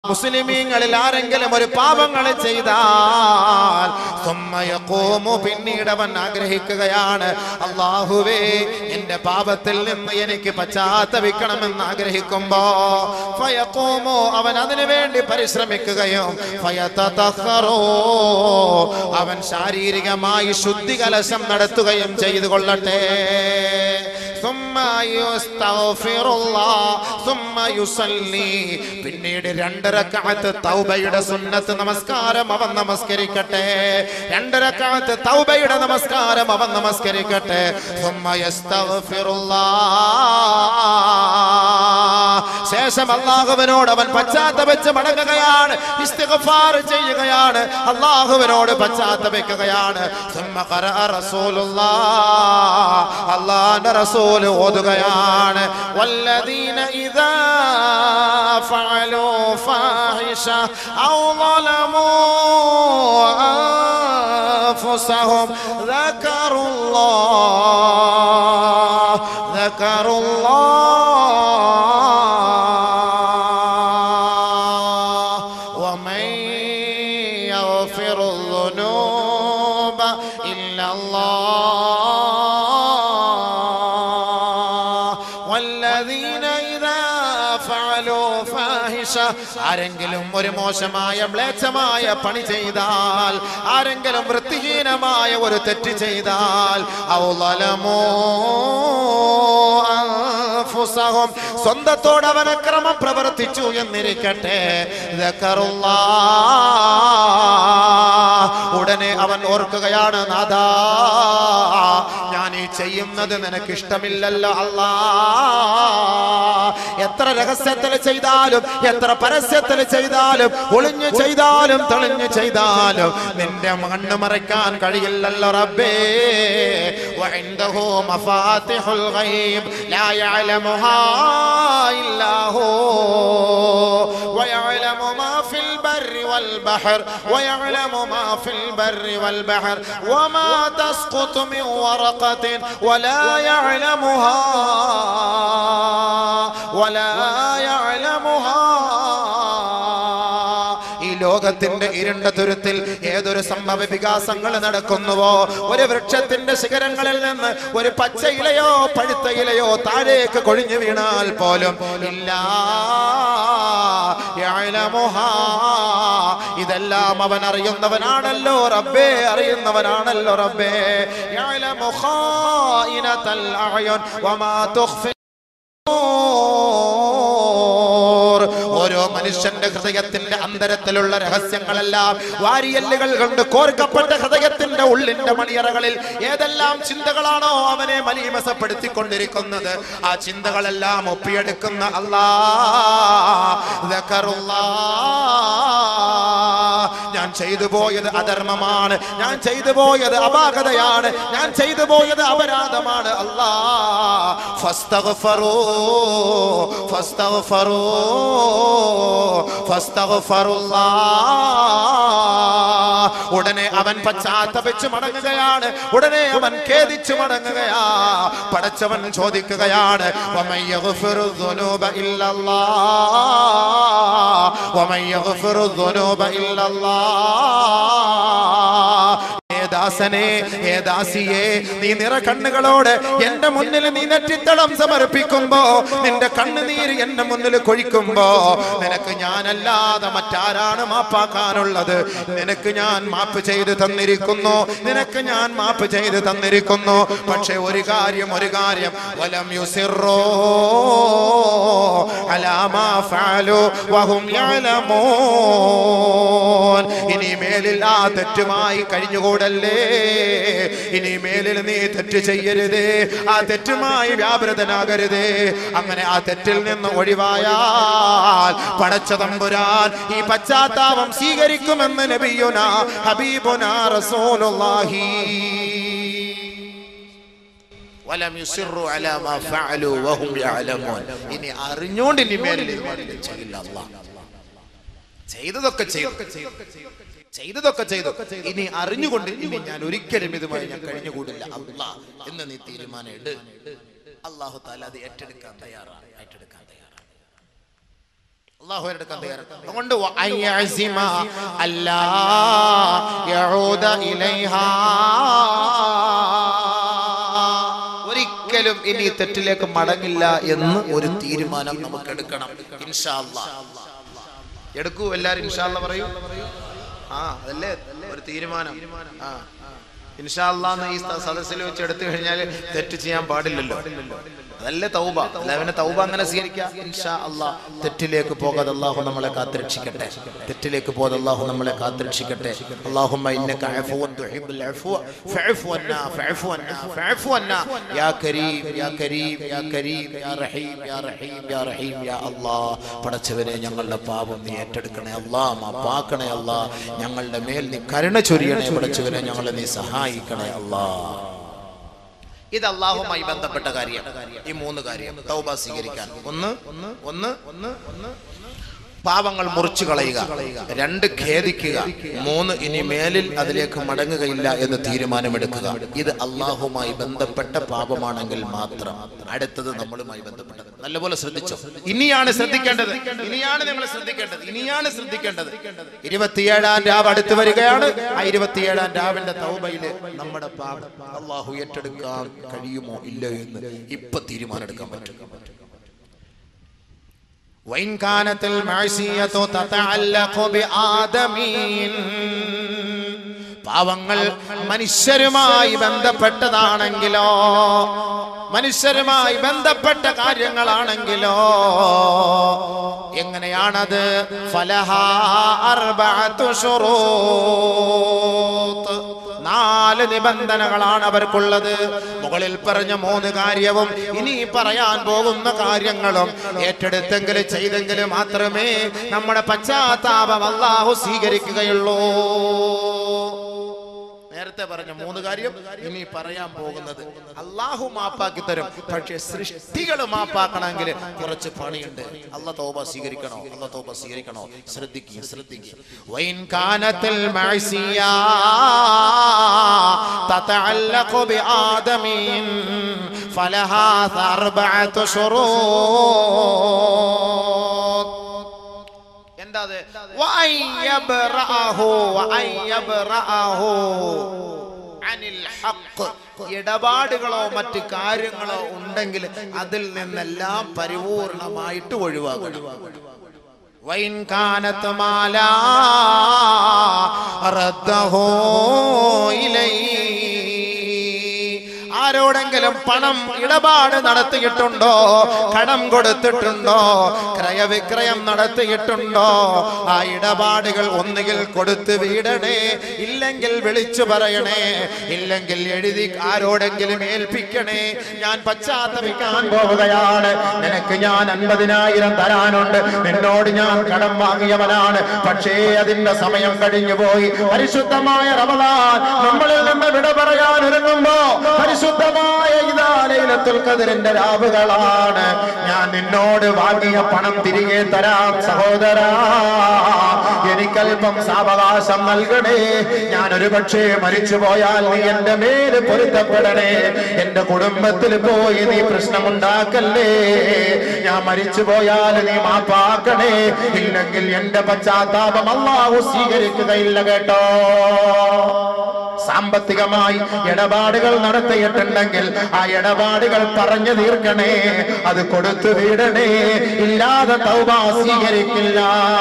മുസ്ലിമീങ്ങളിൽ ആരെങ്കിലും ഒരു പാപങ്ങൾ ചെയ്താൽ സുമ്മ യഖൂമു പിന്നീട് അവൻ ആഗ്രഹിക്കുകയാണ് അള്ളാഹുവേ എന്റെ പാപത്തിൽ നിന്ന് എനിക്ക് പശ്ചാത്തപിക്കണമെന്ന് ആഗ്രഹിക്കുമ്പോ ഫയഖൂമു അവൻ അതിനു വേണ്ടി പരിശ്രമിക്കുകയും ഫയതതഖറൂ അവൻ ശാരീരികമായി ശുദ്ധി കലശം നടത്തുകയും ചെയ്തു കൊള്ളട്ടെ ثم يستغفر الله ثم يصلي പിന്നീട് രണ്ട് റക്അത്ത് തൗബയുടെ സുന്നത്ത് നമസ്കാരം അവൻ നമസ്കരിക്കട്ടെ രണ്ട് റക്അത്ത് തൗബയുടെ നമസ്കാരം അവൻ നമസ്കരിക്കട്ടെ ثم يستغفر الله ശേഷം അള്ളാഹുവിനോട് അവൻ പശ്ചാത്തപിച്ച് മടങ്ങുകയാണ് ഇസ്തിഗ്ഫാർ ചെയ്യുകയാണ് അള്ളാഹുവിനോട് പശ്ചാത്തപിക്കുകയാണ് ثم قرأ رسول الله അള്ളാഹുവിന്റെ റസൂൽ ഓതുകയാണ് والذين إذا فعلوا فاحشة أو ظلموا أنفسهم ذكروا الله ذكروا الله ومن يغفر الذنوب إلا الله والذين إذا فعلوا فاحشة ആരെങ്കിലും ഒരു മോശമായ മ്ലേച്ഛമായ പണി ചെയ്താൽ ആരെങ്കിലും വൃത്തിഹീനമായ ഒരു തെറ്റ് ചെയ്താൽ ഔ ളലമൂ അൻഫുസഹും സ്വന്തത്തോട് അവൻ അക്രമം പ്രവർത്തിച്ചു എന്നിരിക്കട്ടെ ദക്കറുല്ലാഹ്. ഉടനെ അവൻ ഓർക്കുകയാണ് നാഥാ ഞാൻ ഈ ചെയ്യുന്നത് നിനക്ക് ഇഷ്ടമില്ലല്ലോ അല്ലാ എത്ര രഹസ്യത്തിൽ ചെയ്താലും എത്ര പരസ്യത്തിൽ ചെയ്താലും ഒളിഞ്ഞു ചെയ്താലും തെളിഞ്ഞു ചെയ്താലും നിന്റെ മണ്ണ് മറയ്ക്കാൻ കഴിയില്ലല്ലോ റബ്ബേ وعنده مفاتح الغيب لا يعلمها إلا هو ويعلم ما في البر والبحر ويعلم ما في البر والبحر وما تسقط من ورقة ولا يعلمها ولا يعلمها ഈ ലോകത്തിന്റെ ഇരുണ്ട തുരുത്തിൽ ഏതൊരു സംഭവ വികാസങ്ങൾ നടക്കുന്നുവോ ഒരു വൃക്ഷത്തിന്റെ ശിഖരങ്ങളിൽ നിന്ന് ഒരു പച്ച ഇലയോ പഴുത്ത ഇലയോ താഴേക്ക് കൊഴിഞ്ഞു വീണാൽ പോലും ഇല്ല യഅലമുഹാ. ഇതെല്ലാം അവൻ അറിയുന്നവനാണല്ലോ റബ്ബേ അറിയുന്നവനാണല്ലോ റബ്ബേ യഅലമു ഖായിനത്തൽ അഅയുൻ വമാ തുഖ്ഫി ഓരോ മനുഷ്യന്റെ ഹൃദയത്തിന്റെ അന്തരത്തിലുള്ള രഹസ്യങ്ങളെല്ലാം വാരിയല്ലുകൾ കൊണ്ട് കോർക്കപ്പെട്ട ഹൃദയത്തിന്റെ ഉള്ളിന്റെ മണിയറകളിൽ ഏതെല്ലാം ചിന്തകളാണോ അവനെ മലീമസപ്പെടുത്തിക്കൊണ്ടിരിക്കുന്നത് ആ ചിന്തകളെല്ലാം ഒപ്പിയെടുക്കുന്ന അല്ലാ ദക്കറുല്ലാ. ഞാൻ ചെയ്തു പോയത് അധർമ്മമാണ് ഞാൻ ചെയ്തു പോയത് അപാകതയാണ് ഞാൻ ചെയ്തു പോയത് അപരാധമാണ് അല്ലാ ഫസ്തഗ്ഫറൂ ഫസ്തഗ്ഫറൂ ഫസ്തഗ്ഫറുല്ലാ ഉടനെ അവൻ പശ്ചാത്തപിച്ചു മടങ്ങുകയാണ് ഉടനെ അവൻ ഖേദിച്ചു മടങ്ങുകയാ പടച്ചവൻ ചോദിക്കുകയാണ് വമൻ യഗ്ഫിറു ദുനൂബ ഇല്ലല്ലാഹ് വമൻ യഗ്ഫിറു ദുനൂബ ഇല്ലല്ലാഹ് ഏ ദാസനെ ഏ ദാസിയെ നീ നിറ കണ്ണുകളോട് എന്റെ മുന്നിൽ നീ നെറ്റിത്തളം സമർപ്പിക്കുമ്പോ നിന്റെ കണ്ണുനീര് എന്റെ മുന്നിൽ കൊഴിക്കുമ്പോ നിനക്ക് ഞാനല്ലാതെ മറ്റാരാണ് മാപ്പാക്കാനുള്ളത് നിനക്ക് ഞാൻ മാപ്പ് ചെയ്ത് തന്നിരിക്കുന്നു നിനക്ക് ഞാൻ മാപ്പ് ചെയ്ത് തന്നിരിക്കുന്നു പക്ഷെ ഒരു കാര്യം ഒരു കാര്യം വലം യുസിറോ അലാമാ ഫഅലു വഹും യഅലമൂൻ ഇനി മേലിൽ ആ തെറ്റുമായി കഴിഞ്ഞുകൂടല്ലേ ഇനി മേലിൽ നീ തെറ്റ് ചെയ്യരുതേ ആ തെറ്റുമായി വ്യാപൃതനാകരുതേ അങ്ങനെ ആ തെറ്റിൽ നിന്ന് ഒഴിവായാൽ പടച്ച തമ്പുരാൻ ഈ പശ്ചാത്താപം സ്വീകരിക്കുമെന്ന് നബിയുന ഹബീബുന റസൂലുള്ളാഹി വലം യുസിറു അലാ മാ ഫഅലു വഹും യഅലമൂൻ ഇനി അറിഞ്ഞുകൊണ്ട് ഇനി മേലിൽ ചെയ്യില്ല അല്ലാഹ് ചെയ്തതൊക്കെ ചെയ്തു ചെയ്തതൊക്കെ ചെയ്തു ഇനി അറിഞ്ഞുകൊണ്ട് ഇനി ഞാൻ ഒരിക്കലും ഇതുമായി ഞാൻ കഴിഞ്ഞുകൂടില്ല അല്ലാ എന്ന് നീ തീരുമാനം ഇട് അള്ളാഹു താല അത് ഏറ്റെടുക്കാൻ തയ്യാറാണ് ഏറ്റെടുക്കാൻ തയ്യാറാണ് അള്ളാഹു എടുക്കാൻ തയ്യാറാണ് അതുകൊണ്ട് വ അയ്യസിമ അല്ലാ യഊദ ഇലൈഹാ ഒരിക്കലും ഇനി ഈ തെറ്റിലേക്ക് മടങ്ങില്ല എന്ന് ഒരു തീരുമാനം നമുക്ക് എടുക്കണം ഇൻഷാ അല്ലാഹ് എടുക്കൂ എല്ലാരും ഇൻഷാ അല്ലാഹ് പറയൂ ആ അതല്ലേ ഒരു തീരുമാനം ആ ഇൻഷാ അല്ലാഹ് എന്ന് ഈ സ- സദസ്സിൽ വെച്ച് എടുത്തു കഴിഞ്ഞാൽ തെറ്റ് ചെയ്യാൻ പാടില്ലല്ലോ അതല്ലേ തൗബ അല്ല അവനെ തൗബ അങ്ങനെ സ്വീകരിക്കാം ഇൻഷാ അല്ലാഹ് തെറ്റിലേക്ക് പോകാതെ അള്ളാഹു നമ്മളെ കാത്തുരക്ഷിക്കട്ടെ തെറ്റിലേക്ക് പോകാതെ അള്ളാഹു നമ്മളെ കാത്തുരക്ഷിക്കട്ടെ അല്ലാഹുമ്മ ഇന്നക അഫ്വൻ തുഹിബ്ബുൽ അഫ്വ ഫഅഫു അന്നാ ഫഅഫു അന്നാ ഫഅഫു അന്നാ യാ കരീം യാ കരീം യാ കരീം യാ റഹീം യാ റഹീം യാ റഹീം യാ അല്ലാഹ് പടച്ചവനെ ഞങ്ങളുടെ പാപം നീ ഏറ്റെടുക്കണേ അല്ലാ മാപ്പാക്കണേ അല്ലാ ഞങ്ങളുടെ മേൽ നീ കരുണ ചൊരിയണേ പടച്ചവനെ ഞങ്ങളെ നീ സഹായിക്കണേ അല്ലാ ഇത് അള്ളാഹുമായി ബന്ധപ്പെട്ട കാര്യം ഈ മൂന്ന് കാര്യം തൗബ സ്വീകരിക്കാൻ ഒന്ന് ഒന്ന് ഒന്ന് ഒന്ന് ഒന്ന് പാപങ്ങൾ മുറിച്ചു കളയുക രണ്ട് ഖേദിക്കുക മൂന്ന് ഇനി മേലിൽ അതിലേക്ക് മടങ്ങുകയില്ല എന്ന് തീരുമാനമെടുക്കുക ഇത് അള്ളാഹുമായി ബന്ധപ്പെട്ട പാപമാണെങ്കിൽ മാത്രം അടുത്തത് നമ്മളുമായി ബന്ധപ്പെട്ടത് നല്ലപോലെ ശ്രദ്ധിച്ചോ ഇനിയാണ് ശ്രദ്ധിക്കേണ്ടത് ഇനിയാണ് നിങ്ങൾ ശ്രദ്ധിക്കേണ്ടത് ഇനിയാണ് ശ്രദ്ധിക്കേണ്ടത് ഇരുപത്തിയേഴാം രാവ് അടുത്ത് വരികയാണ് ആ ഇരുപത്തിയേഴാം രാവിന്റെ തൗബയില് നമ്മുടെ പാപം അള്ളാഹു ഏറ്റെടുക്കാൻ കഴിയുമോ ഇല്ലയോ എന്ന് ഇപ്പൊ തീരുമാനം എടുക്കാൻ പറ്റും وإن كانت المعصية تتعلق بآدمين പാവങ്ങൾ മനുഷ്യരുമായി ബന്ധപ്പെട്ടതാണെങ്കിലോ മനുഷ്യരുമായി ബന്ധപ്പെട്ട കാര്യങ്ങളാണെങ്കിലോ എങ്ങനെയാണത് ഫലഹ അർബഅതു ശുറൂത്ത് നാല് നിബന്ധനകളാണ് അവർക്കുള്ളത് മുകളിൽ പറഞ്ഞ മൂന്ന് കാര്യവും ഇനി പറയാൻ പോകുന്ന കാര്യങ്ങളും ഏറ്റെടുത്തെങ്കിലും ചെയ്തെങ്കിലും മാത്രമേ നമ്മുടെ പശ്ചാത്താപം അള്ളാഹു സ്വീകരിക്കുകയുള്ളൂ നേരത്തെ പറഞ്ഞ മൂന്ന് കാര്യം ഇനി പറയാൻ പോകുന്നത് അള്ളാഹു മാപ്പാക്കി തരും പക്ഷെ സൃഷ്ടികൾ മാപ്പാക്കണമെങ്കിൽ കുറച്ച് പണിയുണ്ട് അല്ല തോബ സ്വീകരിക്കണോ അല്ല തോബ സ്വീകരിക്കണോ ശ്രദ്ധിക്കുക ശ്രദ്ധിക്കുക വൈൻ കാനത്തിൽ മഅസിയ تتعلق بآدم فلها أربعة شروط എന്താ അത് വഅൻ യബ്റഅഹു വഅൻ യബ്റഅഹു അനിൽ ഹഖ് ഇടപാടുകളോ മറ്റ് കാര്യങ്ങളോ ഉണ്ടെങ്കിൽ അതിൽ നിന്നെല്ലാം പരിപൂർണമായിട്ട് ഒഴിവാക്കണം വൈൻ കാനത്ത് മാലാ റദ്ദഹു ഇലൈ ആരോടെങ്കിലും പണം ഇടപാട് നടത്തിയിട്ടുണ്ടോ കടം കൊടുത്തിട്ടുണ്ടോ ക്രയവിക്രയം നടത്തിയിട്ടുണ്ടോ ആ ഇടപാടുകൾ ഒന്നുകിൽ കൊടുത്ത് വീടണേ ഇല്ലെങ്കിൽ വിളിച്ചു പറയണേ ഇല്ലെങ്കിൽ എഴുതി ആരോടെങ്കിലും ഏൽപ്പിക്കണേ ഞാൻ പശ്ചാത്തപിക്കാൻ പോവുകയാണ് നിനക്ക് ഞാൻ അൻപതിനായിരം തരാനുണ്ട് നിന്നോട് ഞാൻ കടം വാങ്ങിയവനാണ് പക്ഷേ അതിന്റെ സമയം കഴിഞ്ഞു പോയി പരിശുദ്ധമായ റമദാൻ നമ്മളിൽ നിന്ന് വിട പറയാൻ ഒരുങ്ങുമ്പോ പരിശുദ്ധമായ ഇതാലയിലത്തുൽ കതിരിന്റെ രാവുകളാണ് ഞാൻ നിന്നോട് വാങ്ങിയ പണം തിരികെ തരാം സഹോദരാ എനിക്കല്പം സാവകാശം നൽകണേ ഞാൻ ഒരു പക്ഷേ മരിച്ചു പോയാൽ നീ എന്റെ മേല് പൊരുത്തപ്പെടണേ എന്റെ കുടുംബത്തിൽ പോയി നീ പ്രശ്നമുണ്ടാക്കല്ലേ ഞാൻ മരിച്ചു പോയാൽ നീ മാപ്പാക്കണേ ഇല്ലെങ്കിൽ എന്റെ പശ്ചാത്താപം അള്ളാഹു സ്വീകരിക്കുകയില്ല കേട്ടോ സാമ്പത്തികമായി ഇടപാടുകൾ നടത്തിയിട്ടുണ്ടെങ്കിൽ ആ ഇടപാടുകൾ പറഞ്ഞു തീർക്കണേ അത് കൊടുത്തു വീടണേ ഇല്ലാതെ തൗബ സ്വീകരിക്കില്ല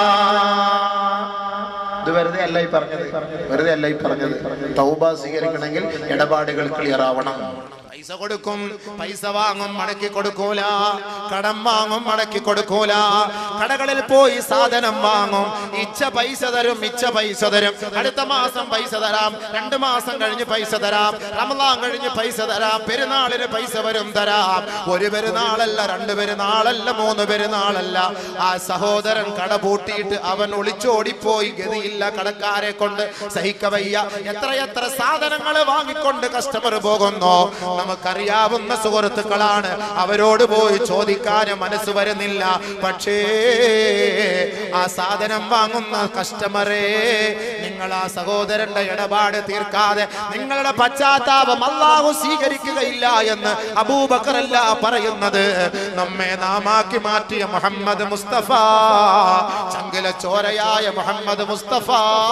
ഇത് വെറുതെ അല്ല ഈ പറഞ്ഞത് വെറുതെ അല്ല ഈ പറഞ്ഞത് തൗബ സ്വീകരിക്കണമെങ്കിൽ ഇടപാടുകൾ ക്ലിയർ ആവണം പൈസ കൊടുക്കും പൈസ വാങ്ങും മടക്കി കൊടുക്കൂല കടം വാങ്ങും മടക്കി കൊടുക്കൂല കടകളിൽ പോയി സാധനം വാങ്ങും ഇച്ച പൈസ തരും മിച്ച പൈസ തരും അടുത്ത മാസം പൈസ തരാം രണ്ട് മാസം കഴിഞ്ഞ് പൈസ തരാം റമദാൻ കഴിഞ്ഞ് പൈസ തരാം പെരുന്നാളിന് പൈസ വരും തരാം ഒരു പെരുന്നാളല്ല രണ്ട് പെരുന്നാളല്ല മൂന്ന് പെരുന്നാളല്ല ആ സഹോദരൻ കട പൂട്ടിയിട്ട് അവൻ ഒളിച്ചോടിപ്പോയി ഗതിയില്ല കടക്കാരെ കൊണ്ട് സഹിക്കവയ്യ എത്രയെത്ര സാധനങ്ങൾ വാങ്ങിക്കൊണ്ട് കസ്റ്റമർ പോകുന്നു നമുക്കറിയാവുന്ന സുഹൃത്തുക്കളാണ് അവരോട് പോയി ചോദിക്കാൻ മനസ്സ് വരുന്നില്ല പക്ഷേ ആ സാധനം വാങ്ങുന്ന കസ്റ്റമറെ നിങ്ങൾ ആ സഹോദരന്റെ ഇടപാട് തീർക്കാതെ നിങ്ങളുടെ പശ്ചാത്താപം അള്ളാഹു സ്വീകരിക്കുകയില്ല എന്ന് അബൂബക്കറല്ല പറയുന്നത് നമ്മെ നാമാക്കി മാറ്റിയ മുഹമ്മദ് മുസ്തഫ ചങ്കില ചോരയായ മുഹമ്മദ് മുസ്തഫ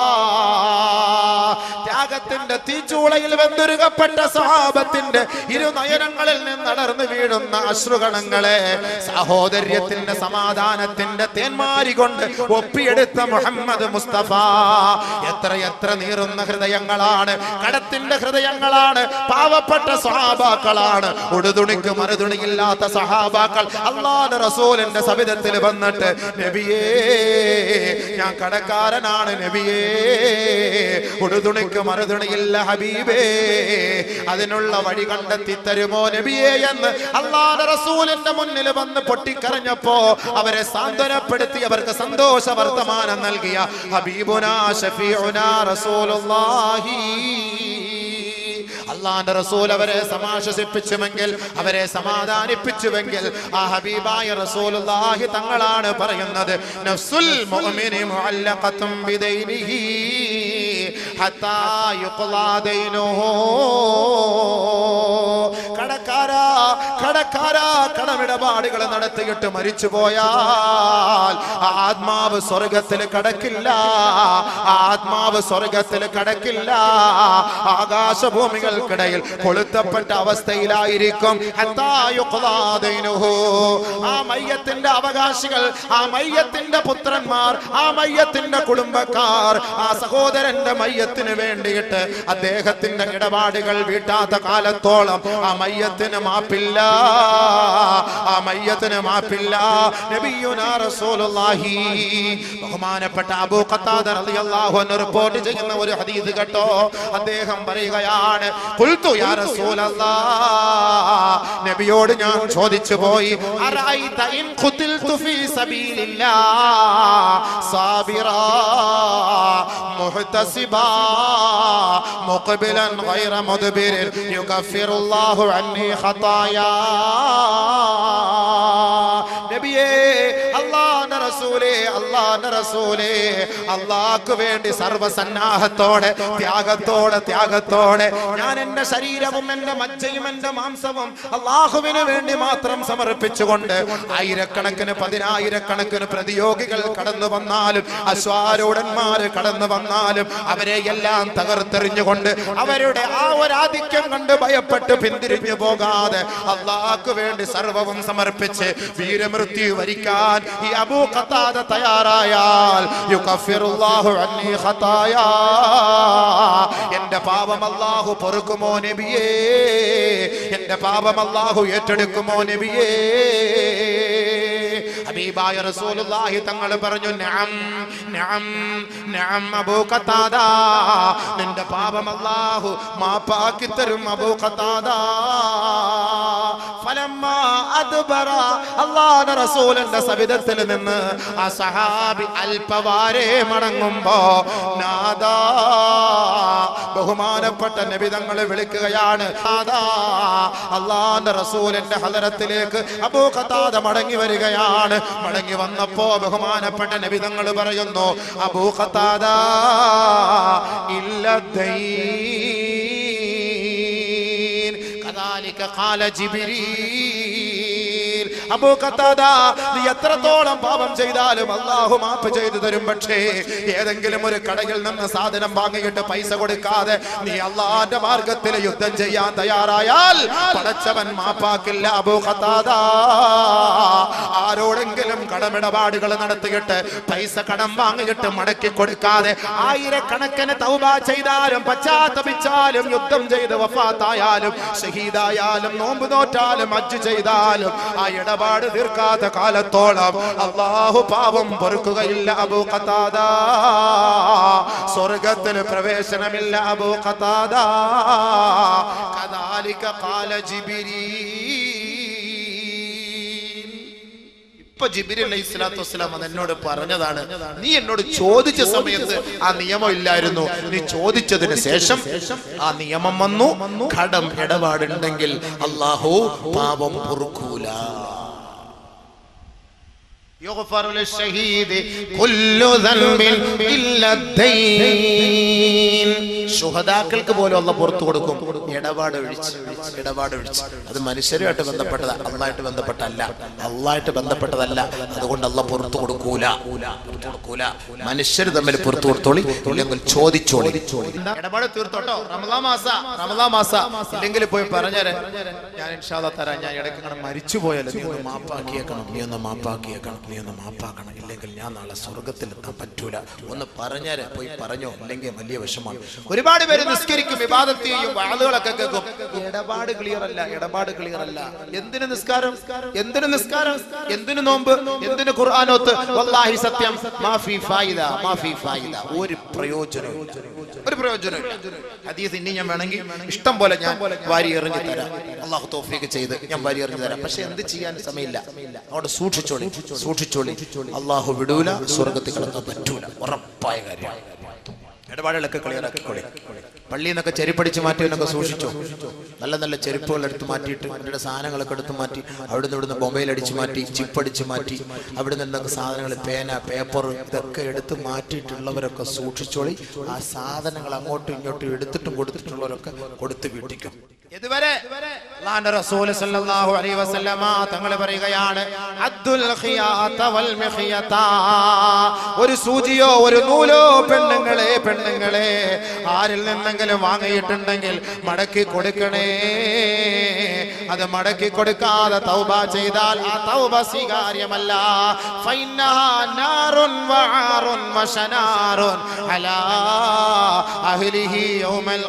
ത്യാഗത്തിന്റെ തീച്ചൂളയിൽ വെന്തുരുകപ്പെട്ട സഹാബത്തിന്റെ ഇരുനയനങ്ങളിൽ നിന്ന് അടർന്നു വീഴുന്ന അശ്രുഗണങ്ങളെ സഹോദര്യത്തിന്റെ സമാധാനത്തിന്റെ തേന്മാരി കൊണ്ട് ഒപ്പിയെടുത്ത മുഹമ്മദ് മുസ്തഫ എത്ര എത്ര നീറുന്ന ഹൃദയങ്ങളാണ് കടത്തിന്റെ ഹൃദയങ്ങളാണ് പാവപ്പെട്ട സഹാബാക്കളാണ് ഉടുതുണിക്ക് മറുതുണിയില്ലാത്ത സഹാബാക്കൾ അള്ളാഹ് റസൂലിന്റെ സവിധത്തിൽ വന്നിട്ട് നബിയേ ഞാൻ കടക്കാരനാണ് നബിയേ ഉടുതുണിക്ക് മറുതുണിയില്ല ഹബീബേ അതിനുള്ള വഴി കണ്ടെത്തി തരുമോ നബിയേ എന്ന് അള്ളാഹ് റസൂലിന്റെ മുന്നിൽ വന്ന് പൊട്ടിക്കരഞ്ഞപ്പോ അവരെ സാന്ത്വനപ്പെടുത്തി അവർക്ക് സന്തോഷ വർത്തമാനം നൽകിയ ഹബീബുനാ ഷഫീഉനാ റസൂലുള്ളാഹി അള്ളാന്റെ റസൂൽ അവരെ സമാശ്വസിപ്പിച്ചുവെങ്കിൽ അവരെ സമാധാനിപ്പിച്ചുവെങ്കിൽ ആ ഹബീബായ റസൂലുള്ളാഹി തങ്ങളാണ് പറയുന്നത് നഫ്സുൽ മുഅ്മിനി മുഅല്ലഖത്തും ബിദൈനിഹി ഹത്താ യുഖ്ലാ ദൈനുഹു കടക്കാരാ കടക്കാരാ കടമിടപാടുകൾ നടത്തിയിട്ട് മരിച്ചു പോയാൽ ആ ആത്മാവ് സ്വർഗത്തിൽ കടക്കില്ല ആ ആത്മാവ് സ്വർഗത്തിൽ കടക്കില്ല ആകാശഭൂമികൾക്കിടയിൽ കൊളുത്തപ്പെട്ട അവസ്ഥയിലായിരിക്കും ഹത്താ യുഖ്ലാ ദൈനുഹു. ആ മയ്യത്തിന്റെ അവകാശികൾ ആ മയ്യത്തിന്റെ പുത്രന്മാർ ആ മയ്യത്തിന്റെ കുടുംബക്കാർ ആ സഹോദരന്റെ മയ്യത്തിന് വേണ്ടിയിട്ട് അദ്ദേഹത്തിന്റെ ഇടപാടുകൾ വീട്ടാത്ത കാലത്തോളം ആ മയ്യത്തിന് മാപ്പില്ല ആ മയ്യത്തിന് മാപ്പില്ല നബിയുനാ റസൂലുള്ളാഹി ബഹുമാനപ്പെട്ട അബൂ ഖത്താദ റളിയല്ലാഹു അൻഹു റിപ്പോർട്ട് ചെയ്യുന്ന ഒരു ഹദീസ് കേട്ടോ അദ്ദേഹം പറയുകയാണ് ഖുൽതു യാ റസൂലല്ലാഹ് നബിയോട് ഞാൻ ചോദിച്ചു പോയി അറഅയ്ത ഇൻ ഖുതിൽതു ഫീ സബീലില്ലാഹ് സാബിറാ മുഹ്തസിബാ മുഖ്ബിലൻ ഗൈറ മുദ്ബിരിൻ യുകഫിറുല്ലാഹു അന്നി ഖതായാ നബിയേ അല്ലാഹുവിന്റെ റസൂലേ അല്ലാഹുവിന്റെ റസൂലേ അള്ളാഹ്ക്ക് വേണ്ടി സർവസന്നാഹത്തോടെ ത്യാഗത്തോടെ ത്യാഗത്തോടെ ഞാൻ എന്റെ ശരീരവും എന്റെ മജ്ജയും എന്റെ മാംസവും അള്ളാഹുവിന് വേണ്ടി മാത്രം സമർപ്പിച്ചുകൊണ്ട് ആയിരക്കണക്കിന് പതിനായിരക്കണക്കിന് പ്രതിയോഗികൾ കടന്നു വന്നാലും അശ്വാരൂഢന്മാര് കടന്നു വന്നാലും അവരെ എല്ലാം തകർത്തെറിഞ്ഞുകൊണ്ട് അവരുടെ ആ ഒരു ആധിക്യം കണ്ട് ഭയപ്പെട്ട് പിന്തിരിഞ്ഞു പോകാതെ അള്ളാഹ്ക്ക് വേണ്ടി സർവവും സമർപ്പിച്ച് വീരമൃത്യു വരിക്കാൻ ഈ അബൂ ഖത്താദ തയ്യാറായാൽ യുകഫിറുല്ലാഹു അന്നി ഖതായാ എന്റെ പാപം അല്ലാഹു പൊറുക്കുമോ നബിയേ എന്റെ പാപം അല്ലാഹു ഏറ്റെടുക്കുമോ നബിയേ ഹബീബായ റസൂലുള്ളാഹി തങ്ങൾ പറഞ്ഞു നഅം നഅം നഅം അബൂ ഖത്താദ നിന്റെ പാപം അല്ലാഹു മാപ്പാക്കി തരും അബൂ ഖത്താദ ഫലമ്മ അദ്ബറ അല്ലാഹുവിന്റെ റസൂലിന്റെ സവിധത്തിൽ നിന്ന് ആ സഹാബി അല്പവാരെ മടങ്ങുമ്പോ നാദാ ബഹുമാനപ്പെട്ട നബി തങ്ങളെ വിളിക്കുകയാണ് നാദാ അള്ളാന്റെ റസൂലിന്റെ ഹലരത്തിലേക്ക് അബൂ ഖത്താദ മടങ്ങി വരികയാണ് മടങ്ങി വന്നപ്പോ ബഹുമാനപ്പെട്ട നബി തങ്ങൾ പറയുന്നു അബൂ ഖത്താദ ഇല്ലദ്ദൈൻ കദാലിക ഖാല ജിബ്രീൽ അബൂ ഖത്താദ നീ എത്രത്തോളം പാപം ചെയ്താലും അള്ളാഹു മാപ്പ് ചെയ്തു തരും പക്ഷേ ഏതെങ്കിലും ഒരു കടയിൽ നിന്ന് സാധനം വാങ്ങിയിട്ട് പൈസ കൊടുക്കാതെ നീ അള്ളാന്റെ മാർഗത്തിൽ യുദ്ധം ചെയ്യാൻ തയ്യാറായാൽ പടച്ചവൻ മാപ്പാക്കില്ല അബൂ ഖത്താദ ആരോടെങ്കിലും കടമിടപാടുകൾ നടത്തിയിട്ട് പൈസ കടം വാങ്ങിയിട്ട് മടക്കി കൊടുക്കാതെ ആയിരക്കണക്കിന് തൗബ ചെയ്താലും പശ്ചാത്തപിച്ചാലും യുദ്ധം ചെയ്ത് വഫാത്തായാലും ഷഹീദായാലും നോമ്പ് നോറ്റാലും അജ്ജ് ചെയ്താലും ആ ഇടപാട് തീർക്കാത്ത കാലത്തോളം അള്ളാഹു പാപം പൊറുക്കുകയില്ല അബൂ ഖത്താദ സ്വർഗത്തിന് പ്രവേശനമില്ല അബൂ ഖത്താദ കദാലിക ഖാല ജിബ്രീൽ ഇപ്പൊ ജിബിരി അലൈഹി സ്വലാത്തു വസ്സലാം അത് എന്നോട് പറഞ്ഞതാണ് നീ എന്നോട് ചോദിച്ച സമയത്ത് ആ നിയമം ഇല്ലായിരുന്നു നീ ചോദിച്ചതിന് ശേഷം ആ നിയമം വന്നു കടം ഇടപാടുണ്ടെങ്കിൽ അള്ളാഹു പാപം പൊറുക്കൂല يغفر للشهيد كل ذنب إلا الدين ശുഹദാക്കൾക്ക് പോലും അല്ല പുറത്തു കൊടുക്കും ഇടപാട് ഒഴിച്ച് ഇടപാട് ഒഴിച്ച് അത് മനുഷ്യരുമായിട്ട് ബന്ധപ്പെട്ടത് അള്ളായിട്ട് ബന്ധപ്പെട്ടല്ല അള്ളായിട്ട് ബന്ധപ്പെട്ടതല്ല അതുകൊണ്ട് അല്ല പുറത്തു കൊടുക്കൂല പുറത്തു കൊടുക്കൂല മനുഷ്യർ തമ്മിൽ പുറത്തു കൊടുത്തോളി ഇല്ലെങ്കിൽ ചോദിച്ചോളി ഇടപാട് തീർത്തോട്ടോ റമദാ മാസ റമദാ മാസ ഇല്ലെങ്കിൽ പോയി പറഞ്ഞേരെ ഞാൻ ഇൻഷാല്ല തരാം ഞാൻ ഇടയ്ക്ക് ഇങ്ങനെ മരിച്ചു പോയാലോ നീ ഒന്ന് മാപ്പാക്കിയേക്കണം നീ ഒന്ന് മാപ്പാക്കിയേക്കണം നീ ഒന്ന് മാപ്പാക്കണം ഇല്ലെങ്കിൽ ഞാൻ നാളെ സ്വർഗത്തിൽ എത്താൻ പറ്റൂല ഒന്ന് പറഞ്ഞേരെ പോയി പറഞ്ഞോ ഇല്ലെങ്കിൽ വലിയ വിഷമാണ് ഒരുപാട് പേര് നിസ്കരിക്കും വിവാദത്ത് ചെയ്യും വാളുകളൊക്കെ കേൾക്കും ഇടപാട് ക്ലിയർ അല്ല ഇടപാട് ക്ലിയർ അല്ല എന്തിന് നിസ്കാരം എന്തിന് നിസ്കാരം എന്തിന് നോമ്പ് എന്തിന് ഖുർആാനോത്ത് വല്ലാഹി സത്യം മാഫി ഫായിദ മാഫി ഫായിദ ഒരു പ്രയോജനവും ഒരു പ്രയോജനവും ഹദീസ് ഇനി ഞാൻ വേണമെങ്കിൽ ഇഷ്ടം പോലെ ഞാൻ വാരി എറിഞ്ഞു തരാം അള്ളാഹു തോഫിക്ക് ചെയ്ത് ഞാൻ വാരി എറിഞ്ഞു തരാം പക്ഷെ എന്ത് ചെയ്യാൻ സമയമില്ല അവിടെ സൂക്ഷിച്ചോളി സൂക്ഷിച്ചോളി അള്ളാഹു വിടൂല സ്വർഗത്തിൽ കിടക്കാൻ പറ്റൂല ഉറപ്പായ കാര്യമാണ് ഇടപാടുകളൊക്കെ ക്ലിയർ ആക്കിക്കോളി പള്ളിയിൽ നിന്നൊക്കെ ചെരുപ്പടിച്ച് മാറ്റിയവനൊക്കെ സൂക്ഷിച്ചോ നല്ല നല്ല ചെരുപ്പുകൾ എടുത്ത് മാറ്റിയിട്ട് അവരുടെ സാധനങ്ങളൊക്കെ എടുത്ത് മാറ്റി അവിടുന്ന് ഇവിടുന്ന് മൊബൈൽ അടിച്ച് മാറ്റി ചിപ്പ് അടിച്ച് മാറ്റി അവിടെ നിന്നൊക്കെ സാധനങ്ങൾ പേന പേപ്പർ ഇതൊക്കെ എടുത്ത് മാറ്റിയിട്ടുള്ളവരൊക്കെ സൂക്ഷിച്ചോളി ആ സാധനങ്ങൾ അങ്ങോട്ടും ഇങ്ങോട്ടും എടുത്തിട്ടും കൊടുത്തിട്ടുള്ളവരൊക്കെ കൊടുത്ത് വീട്ടിക്കും ഇതുവരെ അള്ളാഹുവിന്റെ റസൂൽ സല്ലല്ലാഹു അലൈഹി വസല്ലമ തങ്ങൾ പറയുകയാണ് അദ്ദുൽ ഖിയാത വൽ മിഖിയത ഒരു സൂചിയോ ഒരു നൂലോ പെണ്ണുങ്ങളെ പെണ്ണുങ്ങളെ ആരിൽ നിന്നെങ്കിലും വാങ്ങിയിട്ടുണ്ടെങ്കിൽ മടക്കി കൊടുക്കണേ അത് മടക്കി കൊടുക്കാതെ തൗബ ചെയ്താൽ ആ തൗബ സ്വീകാര്യമല്ല ഫൈനഹാ നാറുൻ വആറുൻ വശനാറുൻ അലാ അഹ്ലിഹി യൗമൽ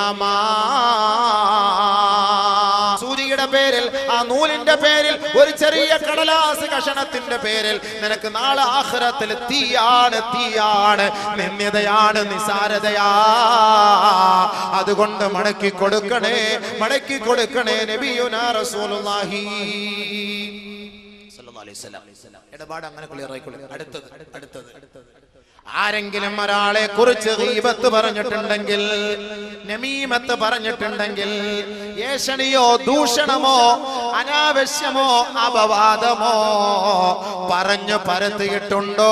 ഖിയാമ സൂചിയുടെ പേരിൽ ആ നൂലിന്റെ പേരിൽ ഒരു ചെറിയ കടലാസ് കഷണത്തിന്റെ പേരിൽ നിനക്ക് നാളെ ആഖിറത്തിൽ തീയാണ് തീയാണ് നിന്ദ്യതയാണ് നിസാരതയാ അതുകൊണ്ട് മടക്കി കൊടുക്കണേ മടക്കി കൊടുക്കണേ നബിയുനാ റസൂലുള്ളാഹി സല്ലല്ലാഹു അലൈഹി വസല്ലം. ഇടപാട് അങ്ങനെ ക്ലിയർ ആയിക്കൊള്ളു അടുത്തത് അടുത്തത് ആരെങ്കിലും ഒരാളെ കുറിച്ച് ഗീബത്ത് പറഞ്ഞിട്ടുണ്ടെങ്കിൽ നമീമത്ത് പറഞ്ഞിട്ടുണ്ടെങ്കിൽ ഏഷണിയോ ദൂഷണമോ അനാവശ്യമോ അപവാദമോ പറഞ്ഞു പരത്തിയിട്ടുണ്ടോ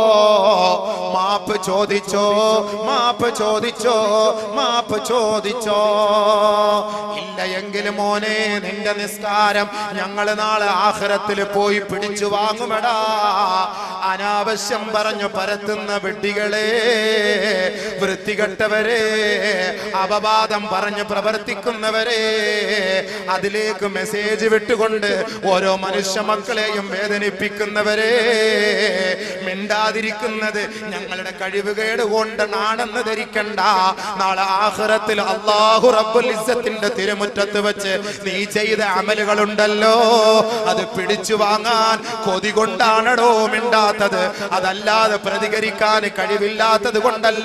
മാപ്പ് ചോദിച്ചോ മാപ്പ് ചോദിച്ചോ മാപ്പ് ചോദിച്ചോ ഇല്ല എങ്കിലും മോനെ നിന്റെ നിസ്കാരം ഞങ്ങൾ നാളെ ആഹ്റത്തിൽ പോയി പിടിച്ചു വാങ്ങുമെടാ അനാവശ്യം പറഞ്ഞു പരത്തുന്ന വിഡ്ഢികളെ വൃത്തികെട്ടവരെ അപവാദം പറഞ്ഞു പ്രവർത്തിക്കുന്നവരെ അതിലേക്ക് മെസ്സേജ് വിട്ടുകൊണ്ട് ഓരോ മനുഷ്യ മക്കളെയും വേദനിപ്പിക്കുന്നവരെ മിണ്ടാതിരിക്കുന്നത് ഞങ്ങളുടെ കഴിവുകേട് കൊണ്ടാണെന്ന് ധരിക്കണ്ട നാളെ ആഹ്റത്തിൽ അള്ളാഹു റബ്ബുൽ ഇസ്സത്തിന്റെ തിരുമുറ്റത്ത് വെച്ച് നീ ചെയ്ത അമലുകളുണ്ടല്ലോ അത് പിടിച്ചു വാങ്ങാൻ കൊതി കൊണ്ടാണടോ മിണ്ടാത്തത് അതല്ലാതെ പ്രതികരിക്കാൻ കഴിവില്ലാത്തത് കൊണ്ടല്ല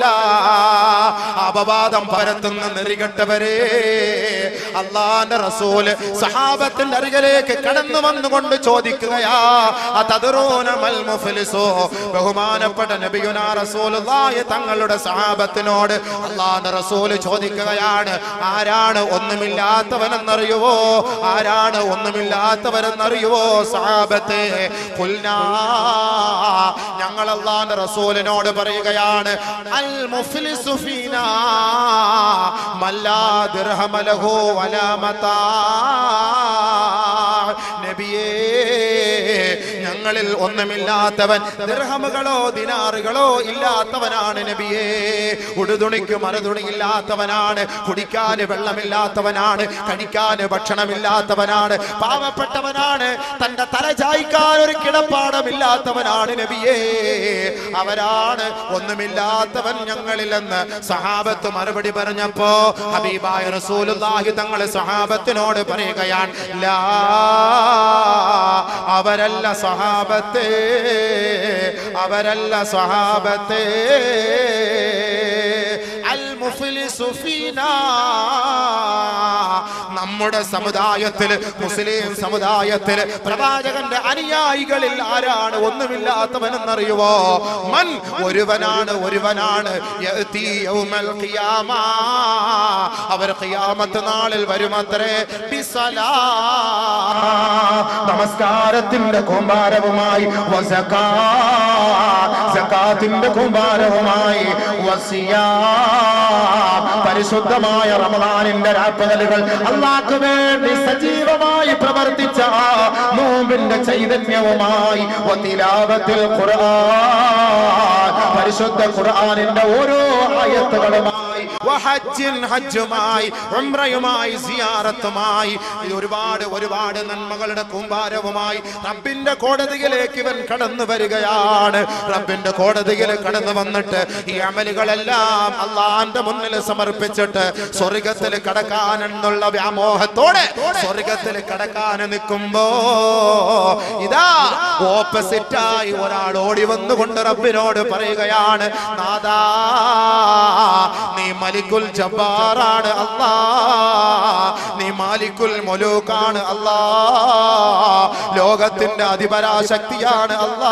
അപവാദം പരത്തുന്ന നെറികെട്ടവരെ അള്ളാന്റെ റസൂല് സഹാബത്തിന്റെ അരികിലേക്ക് കടന്നു വന്നുകൊണ്ട് ചോദിക്കുകയാ അതദറൂന മൽ മുഫ്ലിസോ ബഹുമാനപ്പെട്ട നബിയുനാ റസൂലുള്ളാഹി തങ്ങളുടെ സഹാബത്തിനോട് അള്ളാന്റെ റസൂല് ചോദിക്കുകയാണ് ആരാണ് ഒന്നുമില്ലാത്തവനെന്നറിയുവോ ആരാണ് ഒന്നുമില്ലാത്തവരെന്നറിയുവോ സഹാബത്തെ ഖുൽനാ ഞങ്ങൾ അള്ളാന്റെ റസൂലിനോട് പറയുകയാണ് അൽ മുഫ്ലിസു ഫീനാ മല്ലാ ദിർഹമ ലഹു വലാ മതാ നബിയേ ഞങ്ങളിൽ ഒന്നുമില്ലാത്തവൻ ദിർഹമുകളോ ദിനാറുകളോ ഇല്ലാത്തവനാണ് നബിയേ ഉടുതുണിക്ക് മറുതുണി ഇല്ലാത്തവനാണ് കുടിക്കാൻ വെള്ളമില്ലാത്തവനാണ് കഴിക്കാൻ ഭക്ഷണമില്ലാത്തവനാണ് പാവപ്പെട്ടവനാണ് തന്റെ തല ചായ്ക്കാൻ ഒരു കിടപ്പാടമില്ലാത്തവനാണ് നബിയേ അവരാണ് ഒന്നുമില്ലാത്തവൻ ഞങ്ങളിലെന്ന് സഹാബത്ത് മറുപടി പറഞ്ഞപ്പോ ഹബീബായ റസൂലുള്ളാഹി തങ്ങൾ സഹാബത്തിനോട് പറയുകയാണ് ലാ അവരല്ല സഹാബത്തെ അവരല്ല സഹാബത്തെ അൽ മുഫ്ലിസു ഫീനാ നമ്മുടെ സമുദായത്തിൽ മുസ്ലിം സമുദായത്തിൽ പ്രവാചകന്റെ അനുയായികളിൽ ആരാണ് ഒന്നുമില്ലാത്തവനെന്നറിയുവോ മൻ ഒരുവനാണ് ഒരുവനാണ് യഅ്തി യൗമൽ ഖിയാമ അവർ ഖിയാമത്ത് നാളിൽ വരുമത്രേ ബിസലാ നമസ്കാരത്തിന്റെ കൂമ്പാരവുമായി വസക്കാ സക്കാത്തിന്റെ കൂമ്പാരവുമായി വസിയാ പരിശുദ്ധമായ റമദാനിന്റെ രാപ്പകലുകൾ അള്ളാഹ്ക്ക് വേണ്ടി സജീവമായി പ്രവർത്തിച്ച ആ നോമ്പിന്റെ ചൈതന്യവുമായി വത്തിലാവത്തിൽ ഖുർആൻ പരിശുദ്ധ ഖുർആനിന്റെ ഓരോ ആയത്തുകളുമായി വഹജ്ജിൻ ഹജ്ജുമായി ഉംറയുമായി സിയാറത്തുമായി ഇത് ഒരുപാട് ഒരുപാട് നന്മകളുടെ കൂമ്പാരവുമായി റബ്ബിന്റെ കോടതിയിലേക്ക് ഇവൻ കടന്നു വരികയാണ് റബ്ബിന്റെ കോടതിയിൽ കടന്നു വന്നിട്ട് ഈ അമലുകളെല്ലാം അള്ളാന്റെ മുന്നിൽ സമർപ്പിച്ചിട്ട് സ്വർഗത്തിൽ കടക്കാനെന്നുള്ള വ്യാമോഹത്തോടെ സ്വർഗത്തിൽ കടക്കാൻ നിൽക്കുമ്പോ ഇതാ ഓപ്പോസിറ്റായി ഒരാൾ ഓടി വന്നുകൊണ്ട് റബ്ബിനോട് പറയുകയാണ് നാദാ നീ മലിക്കുൽ ജബ്ബാറാണ് അല്ലാ നീ മാലിക്കുൽ മുലൂക്കാണ് അല്ലാ ലോകത്തിന്റെ അതിപരാശക്തിയാണ് അല്ലാ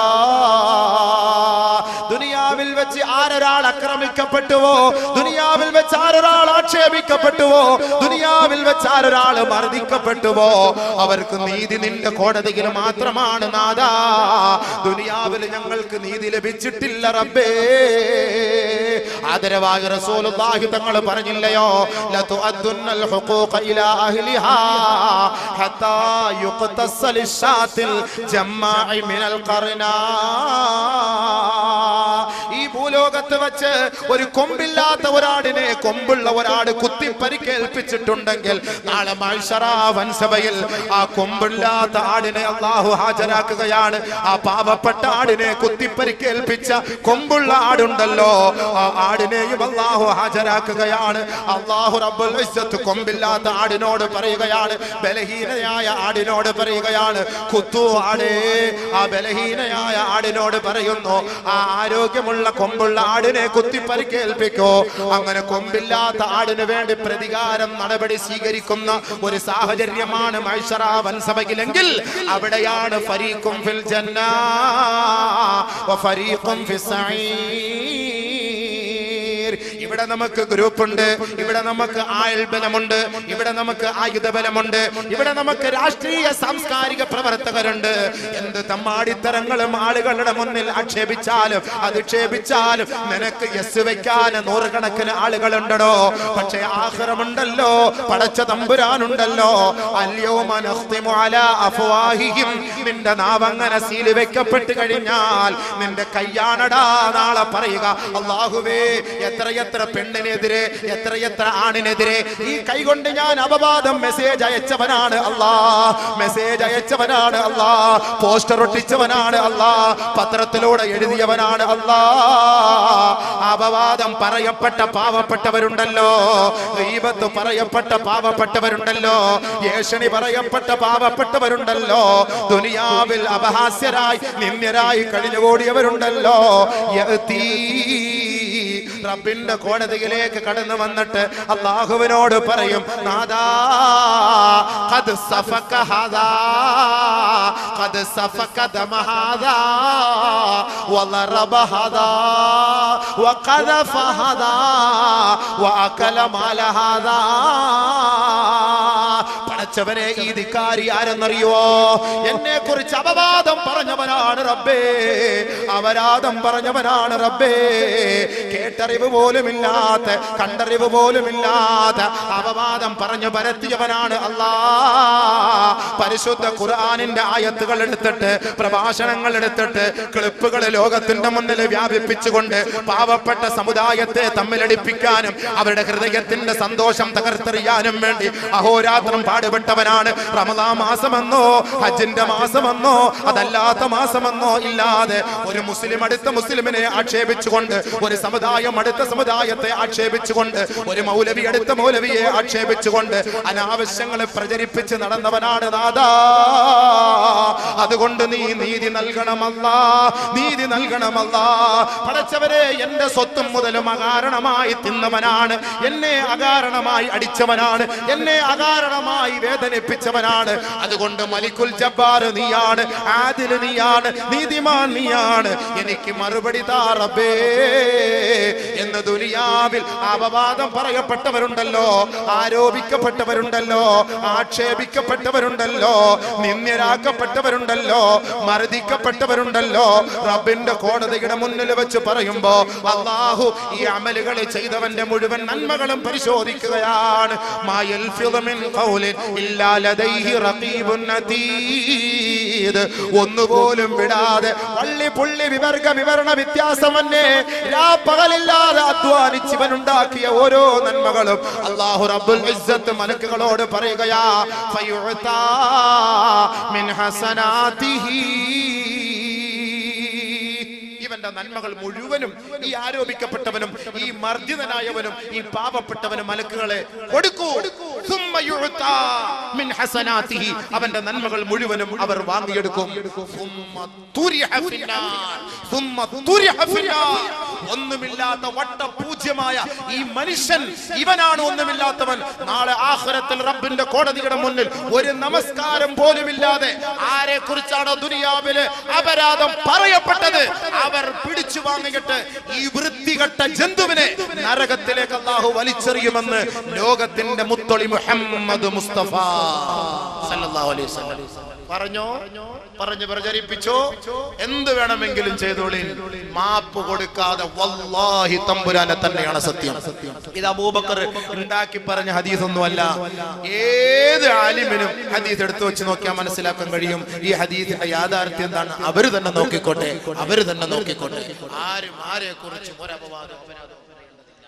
ദുനിയാവിൽ വെച്ച് ആരൊരാൾ ആക്രമിക്കപ്പെട്ടുവോ ദുനിയാവിൽ വെച്ച് ആരൊരാൾ ആക്ഷേപിക്കപ്പെട്ടുവോ ദുനിയാവിൽ വെച്ച് ആരൊരാൾ മർദ്ദിക്കപ്പെട്ടുവോ അവർക്ക് നീതി നിന്റെ കോടതിയിൽ മാത്രമാണ് നാദാ ദുനിയാവിൽ ഞങ്ങൾക്ക് നീതി ലഭിച്ചിട്ടില്ല റബ്ബേ ആദരവായ റസൂലുള്ളാഹി തങ്ങൾ പറഞ്ഞില്ലയോ ലതുഅദ്ദുന്നൽ ഹുഖൂഖ ഇലാ അഹ്ലിഹാ ഹത്താ യുഖ്തസ്സ ലിശാത്തിൽ ജമ്മാഇ മിനൽ ഖർനാ ഈ ഭൂലോകത്ത് വെച്ച് ഒരു കൊമ്പില്ലാത്ത ഒരാടിനെ കൊമ്പുള്ള ഒരാട് കുത്തി പരിക്കേൽപ്പിച്ചിട്ടുണ്ടെങ്കിൽ നാളെ മത്സര വൻസഭയിൽ ആ കൊമ്പില്ലാത്ത ആടിനെ അള്ളാഹു ഹാജരാക്കുകയാണ് ആ പാവപ്പെട്ട ആടിനെ കുത്തി പരിക്കേൽപ്പിച്ച കൊമ്പുള്ള ആടുണ്ടല്ലോ ആ ആടിനെയും അള്ളാഹു ഹാജരാക്കുകയാണ് അള്ളാഹു റബ്ബുൽ ഇസ്സത്ത് കൊമ്പില്ലാത്ത ആടിനോട് പറയുകയാണ് ബലഹീനയായ ആടിനോട് പറയുകയാണ് കുത്തു ആടേ ആ ബലഹീനയായ ആടിനോട് പറയുന്നു ആ ആരോഗ്യമുള്ള കൊമ്പുള്ള ആടിനെ കുത്തി പരിക്കേൽപ്പിക്കോ അങ്ങനെ കൊമ്പില്ലാത്ത ആടിന് വേണ്ടി പ്രതികാരം നടപടി സ്വീകരിക്കുന്ന ഒരു സാഹചര്യമാണ് മൈഷറ വൻസഭയിലെങ്കിൽ അവിടെയാണ് ഫരീഖും ഫിൽ ജന്ന വ ഫരീഖും ഫിസ് സഈർ ഇവിടെ നമുക്ക് ഗ്രൂപ്പ് ഉണ്ട് ഇവിടെ നമുക്ക് ആയുൾബലമുണ്ട് ഇവിടെ നമുക്ക് ആയുധബലമുണ്ട് ഇവിടെ നമുക്ക് രാഷ്ട്രീയ സാംസ്കാരിക പ്രവർത്തകരുണ്ട് എന്ത് തമ്മാടിത്തരങ്ങളും ആളുകളുടെ മുന്നിൽ ആക്ഷേപിച്ചാലും അധിക്ഷേപിച്ചാലും നിനക്ക് എസ് വെക്കാൻ നൂറുകണക്കിന് ആളുകളുണ്ടോ പക്ഷേ ആഹ്റമുണ്ടല്ലോ പടച്ച തമ്പുരാനുണ്ടല്ലോ അല്ലയോ മനസ്തിമു അലാ അഫ്വാഹിഹിം നിന്റെ നാവങ്ങനെ സീല് വെക്കപ്പെട്ട് കഴിഞ്ഞാൽ നിന്റെ കയ്യാണടാ നാളെ പറയുക അള്ളാഹുവേ എത്രയെത്ര പെണ്ണിനെതിരെ എത്രയെത്ര ആണിനെതിരെ ഈ കൈകൊണ്ട് ഞാൻ അപവാദം മെസ്സേജ് അയച്ചവനാണ് അല്ലാ മെസ്സേജ് അയച്ചവനാണ് അല്ലാ പോസ്റ്റർ ഒട്ടിച്ചവനാണ് അല്ലാ പത്രത്തിലൂടെ എഴുതിയവനാണ് അല്ലാ അപവാദം പറയപ്പെട്ട പാവപ്പെട്ടവരുണ്ടല്ലോ ദൈവത്ത് പറയപ്പെട്ട പാവപ്പെട്ടവരുണ്ടല്ലോ ഏഷണി പറയപ്പെട്ട പാവപ്പെട്ടവരുണ്ടല്ലോ ദുനിയാവിൽ അപഹാസ്യരായി നിന്ദ്യരായി കഴിഞ്ഞുകൂടിയവരുണ്ടല്ലോ യഅ്തീ റബ്ബിന്റെ കോടതിയിലേക്ക് കടന്നു വന്നിട്ട് അള്ളാഹുവിനോട് പറയും നാദാ ഖദ് സഫക ഹാദാ ഖദ് സഫക ദമ ഹാദാ വളറബ ഹാദാ വഖദഫ ഹാദാ വഅകല മാല ഹാദാ പടച്ചവനെ ഈ ധിക്കാരി ആരെന്നറിയോ എന്നെ കുറിച്ച് അപവാദം പറഞ്ഞവനാണ് റബ്ബേ അപരാധം പറഞ്ഞവനാണ് റബ്ബേ കേട്ടറിവ് പോലുമില്ലാത്ത കണ്ടറിവ് പോലുമില്ലാത്ത അപവാദം പറഞ്ഞു പരത്തിയവനാണ് അല്ലാ പരിശുദ്ധ ഖുർആനിന്റെ ആയത്തുകൾ എടുത്തിട്ട് പ്രഭാഷണങ്ങൾ എടുത്തിട്ട് ക്ലിപ്പുകൾ ലോകത്തിന്റെ മുന്നിൽ വ്യാപിപ്പിച്ചുകൊണ്ട് പാവപ്പെട്ട സമുദായത്തെ തമ്മിലടിപ്പിക്കാനും അവരുടെ ഹൃദയത്തിന്റെ സന്തോഷം തകർത്തെറിയാനും വേണ്ടി അഹോരാത്രം പാടുപെടും പാടുപെട്ടവനാണ് റമദാ മാസമെന്നോ ഹജ്ജിന്റെ മാസമെന്നോ അതല്ലാത്ത മാസമെന്നോ ഇല്ലാതെ ഒരു മുസ്ലിം അടുത്ത മുസ്ലിമിനെ ആക്ഷേപിച്ചുകൊണ്ട് ഒരു സമുദായം അടുത്ത സമുദായത്തെ ആക്ഷേപിച്ചുകൊണ്ട് ഒരു മൗലവി അടുത്ത മൗലവിയെ ആക്ഷേപിച്ചുകൊണ്ട് അനാവശ്യങ്ങളെ പ്രചരിപ്പിച്ച് നടന്നവനാണ് നാദാ അതുകൊണ്ട് നീ നീതി നൽകണമല്ല നീതി നൽകണമല്ല പടച്ചവരെ എന്റെ സ്വത്തും മുതലും അകാരണമായി തിന്നവനാണ് എന്നെ അകാരണമായി അടിച്ചവനാണ് എന്നെ അകാരണമായി വേദനിപ്പിച്ചവനാണ് അതുകൊണ്ട് മലിക്കുൽ ജബ്ബാർ നീയാണ് ആദിൽ നീയാണ് നീതിമാൻ നീയാണ് എനിക്ക് മറുപടി താറബേ എന്ന് ദുനിയാവിൽ അപവാദം പറയപ്പെട്ടവരുണ്ടല്ലോ ആരോപിക്കപ്പെട്ടവരുണ്ടല്ലോ ആക്ഷേപിക്കപ്പെട്ടവരുണ്ടല്ലോ നിന്ദ്യരാക്കപ്പെട്ടവരുണ്ടല്ലോ മർദ്ദിക്കപ്പെട്ടവരുണ്ടല്ലോ റബ്ബിന്റെ കോടതിയുടെ മുന്നിൽ വെച്ച് പറയുമ്പോ അള്ളാഹു ഈ അമലുകൾ ചെയ്തവന്റെ മുഴുവൻ നന്മകളും പരിശോധിക്കുകയാണ് മാ യൽഫിദു മിൻ ഖൗലിൻ ഇല്ലാ ലദൈഹി റഖീബുൻ അതീദ് ഒന്നുപോലും വിടാതെ വള്ളി പുള്ളി വിവർഗ വിവരണ വ്യത്യാസമന്നെ രാപ്പകലില്ലാതെ അധ്വാനിച്ചവനുണ്ടാക്കിയ ഓരോ നന്മകളും അള്ളാഹു റബ്ബുൽ ഇസ്സത്ത് മലക്കുകളോട് പറയുകയാ ഫയുഅതാ മിൻ ഹസനാതിഹി ഇവന്റെ നന്മകൾ മുഴുവനും ഈ ആരോപിക്കപ്പെട്ടവനും ഈ മർദ്ദിതനായവനും ഈ പാപപ്പെട്ടവനും മലക്കുകളെ കൊടുക്കൂ സുമ്മ യുഅതാ മിൻ ഹസനാതിഹി അവന്റെ നന്മകൾ മുഴുവനും അവർ വാങ്ങിയെടുക്കും സുമ്മ തുരിഹ ഫിന്നാർ. സുമ്മ തുരിഹ ഫിന്നാർ. ഒന്നുമില്ലാത്ത വട്ടപൂജ്യമായ ഈ മനുഷ്യൻ ഇവനാണ് ഒന്നുമില്ലാത്തവൻ നാളെ ആഖിറത്തിൽ റബ്ബിന്റെ കോടതിയുടെ മുന്നിൽ ഒരു നമസ്കാരം പോലുമില്ലാതെ ആരെ കുറിച്ചാണോ ദുനിയാവില് അപരാധം പറയപ്പെട്ടത് അവർ പിടിച്ചു വാങ്ങിയിട്ട് ഈ വൃത്തികെട്ട ജന്തുവിനെ നരകത്തിലേക്ക് അള്ളാഹു വലിച്ചെറിയുമെന്ന് ലോകത്തിന്റെ മുത്തൊളി മുഹമ്മദ് മുസ്തഫ സല്ലല്ലാഹു അലൈഹി വസല്ലം പറഞ്ഞോ പറഞ്ഞു പ്രചരിപ്പിച്ചോ എന്ത് വേണമെങ്കിലും ചെയ്തോളിൻ മാപ്പ് കൊടുക്കാതെ വല്ലാഹി തമ്പുരാനെ തന്നെയാണ് സത്യം ഇത് അബൂബക്കർ ഉണ്ടാക്കി പറഞ്ഞ ഹദീസ് ഒന്നുമല്ല ഏത് ആലിമിനും ഹദീസ് എടുത്തു വെച്ച് നോക്കിയാൽ മനസ്സിലാക്കാൻ കഴിയും ഈ ഹദീസിന്റെ യാഥാർത്ഥ്യം എന്താണ് അവര് തന്നെ നോക്കിക്കോട്ടെ അവര് തന്നെ നോക്കിക്കോട്ടെ ആരും ആരെ കുറിച്ചും ഒരു അപവാദം അപരാധവും പറയേണ്ടതില്ല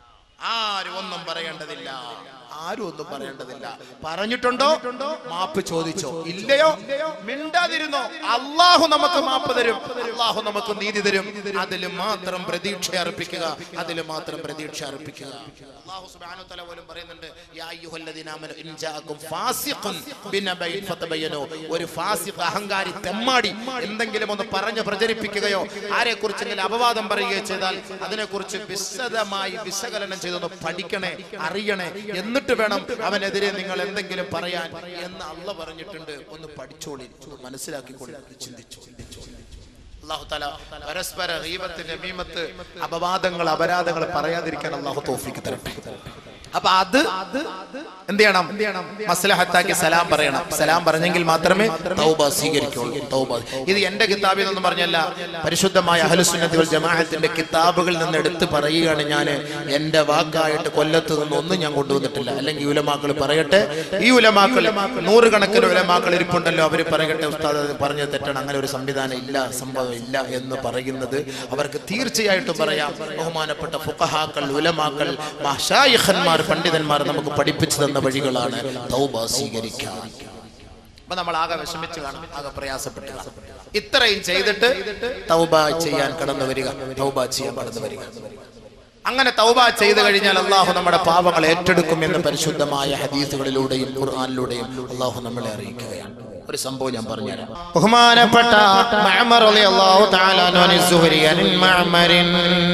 ആരും ഒന്നും പറയേണ്ടതില്ല ആരും ഒന്നും പറയേണ്ടതില്ല പറഞ്ഞിട്ടുണ്ടോ മാപ്പ് ചോദിച്ചോ ഇല്ലയോ മിണ്ടാതിരുന്നോ അള്ളാഹു നമുക്ക് മാപ്പ് തരും അള്ളാഹു നമുക്ക് നീതി തരും അതിൽ മാത്രം പ്രതീക്ഷ അർപ്പിക്കുക അതിൽ മാത്രം പ്രതീക്ഷ അർപ്പിക്കുക അള്ളാഹു സുബ്ഹാനഹു വതആല പോലും പറയുന്നുണ്ട് യാ അയ്യുഹല്ലദീന ആമനു ഇൻ ജാഅക്കും ഫാസിഖുൻ ബിനബൈൻ ഫതബയ്യനു ഒരു ഫാസിഖ് അഹങ്കാരി തെമ്മാടി എന്തെങ്കിലും ഒന്ന് പറഞ്ഞ് പ്രചരിപ്പിക്കുകയോ ആരെ കുറിച്ചെങ്കിലും അപവാദം പറയുകയോ ചെയ്താൽ അതിനെക്കുറിച്ച് വിശദമായി വിശകലനം ചെയ്തൊന്ന് പഠിക്കണേ അറിയണേ എന്നിട്ട് വേണം അവനെതിരെ നിങ്ങൾ എന്തെങ്കിലും പറയാൻ എന്ന് അള്ള പറഞ്ഞിട്ടുണ്ട് ഒന്ന് പഠിച്ചോളി ഒന്ന് മനസ്സിലാക്കിക്കോളി ചിന്തിച്ചു അള്ളാഹു തല പരസ്പര റീബത്ത് നമീമത്ത് അപവാദങ്ങൾ അപരാധങ്ങൾ പറയാതിരിക്കാൻ അള്ളാഹു തോഫിക്ക് തരട്ടെ അപ്പൊ അത് എന്ത് ചെയ്യണം മസ്ലഹത്താക്കി സലാം പറയണം സലാം പറഞ്ഞെങ്കിൽ മാത്രമേ തൗബ സ്വീകരിക്കുള്ളൂ തൗബ ഇത് എന്റെ കിതാബിൽ നിന്നും പറഞ്ഞല്ല പരിശുദ്ധമായ അഹലുസുന്നത്തുകൾ ജമാഅത്തിന്റെ കിതാബുകളിൽ നിന്ന് എടുത്ത് പറയുകയാണ് ഞാൻ എന്റെ വാക്കായിട്ട് കൊല്ലത്ത് നിന്ന് ഒന്നും ഞാൻ കൊണ്ടുവന്നിട്ടില്ല അല്ലെങ്കിൽ ഉലമാക്കൾ പറയട്ടെ ഈ ഉലമാക്കൾ നൂറുകണക്കിന് ഉലമാക്കൾ ഇരിപ്പുണ്ടല്ലോ അവർ പറയട്ടെ ഉസ്താദ് അത് പറഞ്ഞത് തെറ്റാണ് അങ്ങനെ ഒരു സംവിധാനം ഇല്ല സംഭവം ഇല്ല എന്ന് പറയുന്നത് അവർക്ക് തീർച്ചയായിട്ടും പറയാം ബഹുമാനപ്പെട്ട ഫുഖഹാക്കൾ ഉലമാക്കൾ മഹായിഖന്മാർ പണ്ഡിതന്മാർ നമുക്ക് പഠിപ്പിച്ചു തന്ന വഴികളാണ് തൗബ സ്വീകരിക്കാൻ അപ്പൊ നമ്മൾ ആകെ വിഷമിച്ച് കാണും ആകെ പ്രയാസപ്പെട്ട് കാണും ഇത്രയും ചെയ്തിട്ട് തൗബ ചെയ്യാൻ കടന്നു വരിക തൗബ ചെയ്യാൻ കടന്നു വരിക അങ്ങനെ തൗബ ചെയ്തു കഴിഞ്ഞാൽ അള്ളാഹു നമ്മുടെ പാപങ്ങൾ ഏറ്റെടുക്കും എന്ന് പരിശുദ്ധമായ ഹദീസുകളിലൂടെയും ഖുർആാനിലൂടെയും അള്ളാഹു നമ്മളെ അറിയിക്കുകയാണ് ഒരു സംഭവം ഞാൻ പറഞ്ഞുതരാം ബഹുമാനപ്പെട്ട മഅ്മർ റളിയല്ലാഹു തആല അൻഹു അനി സുഹരി അനിൽ മഅ്മരിൻ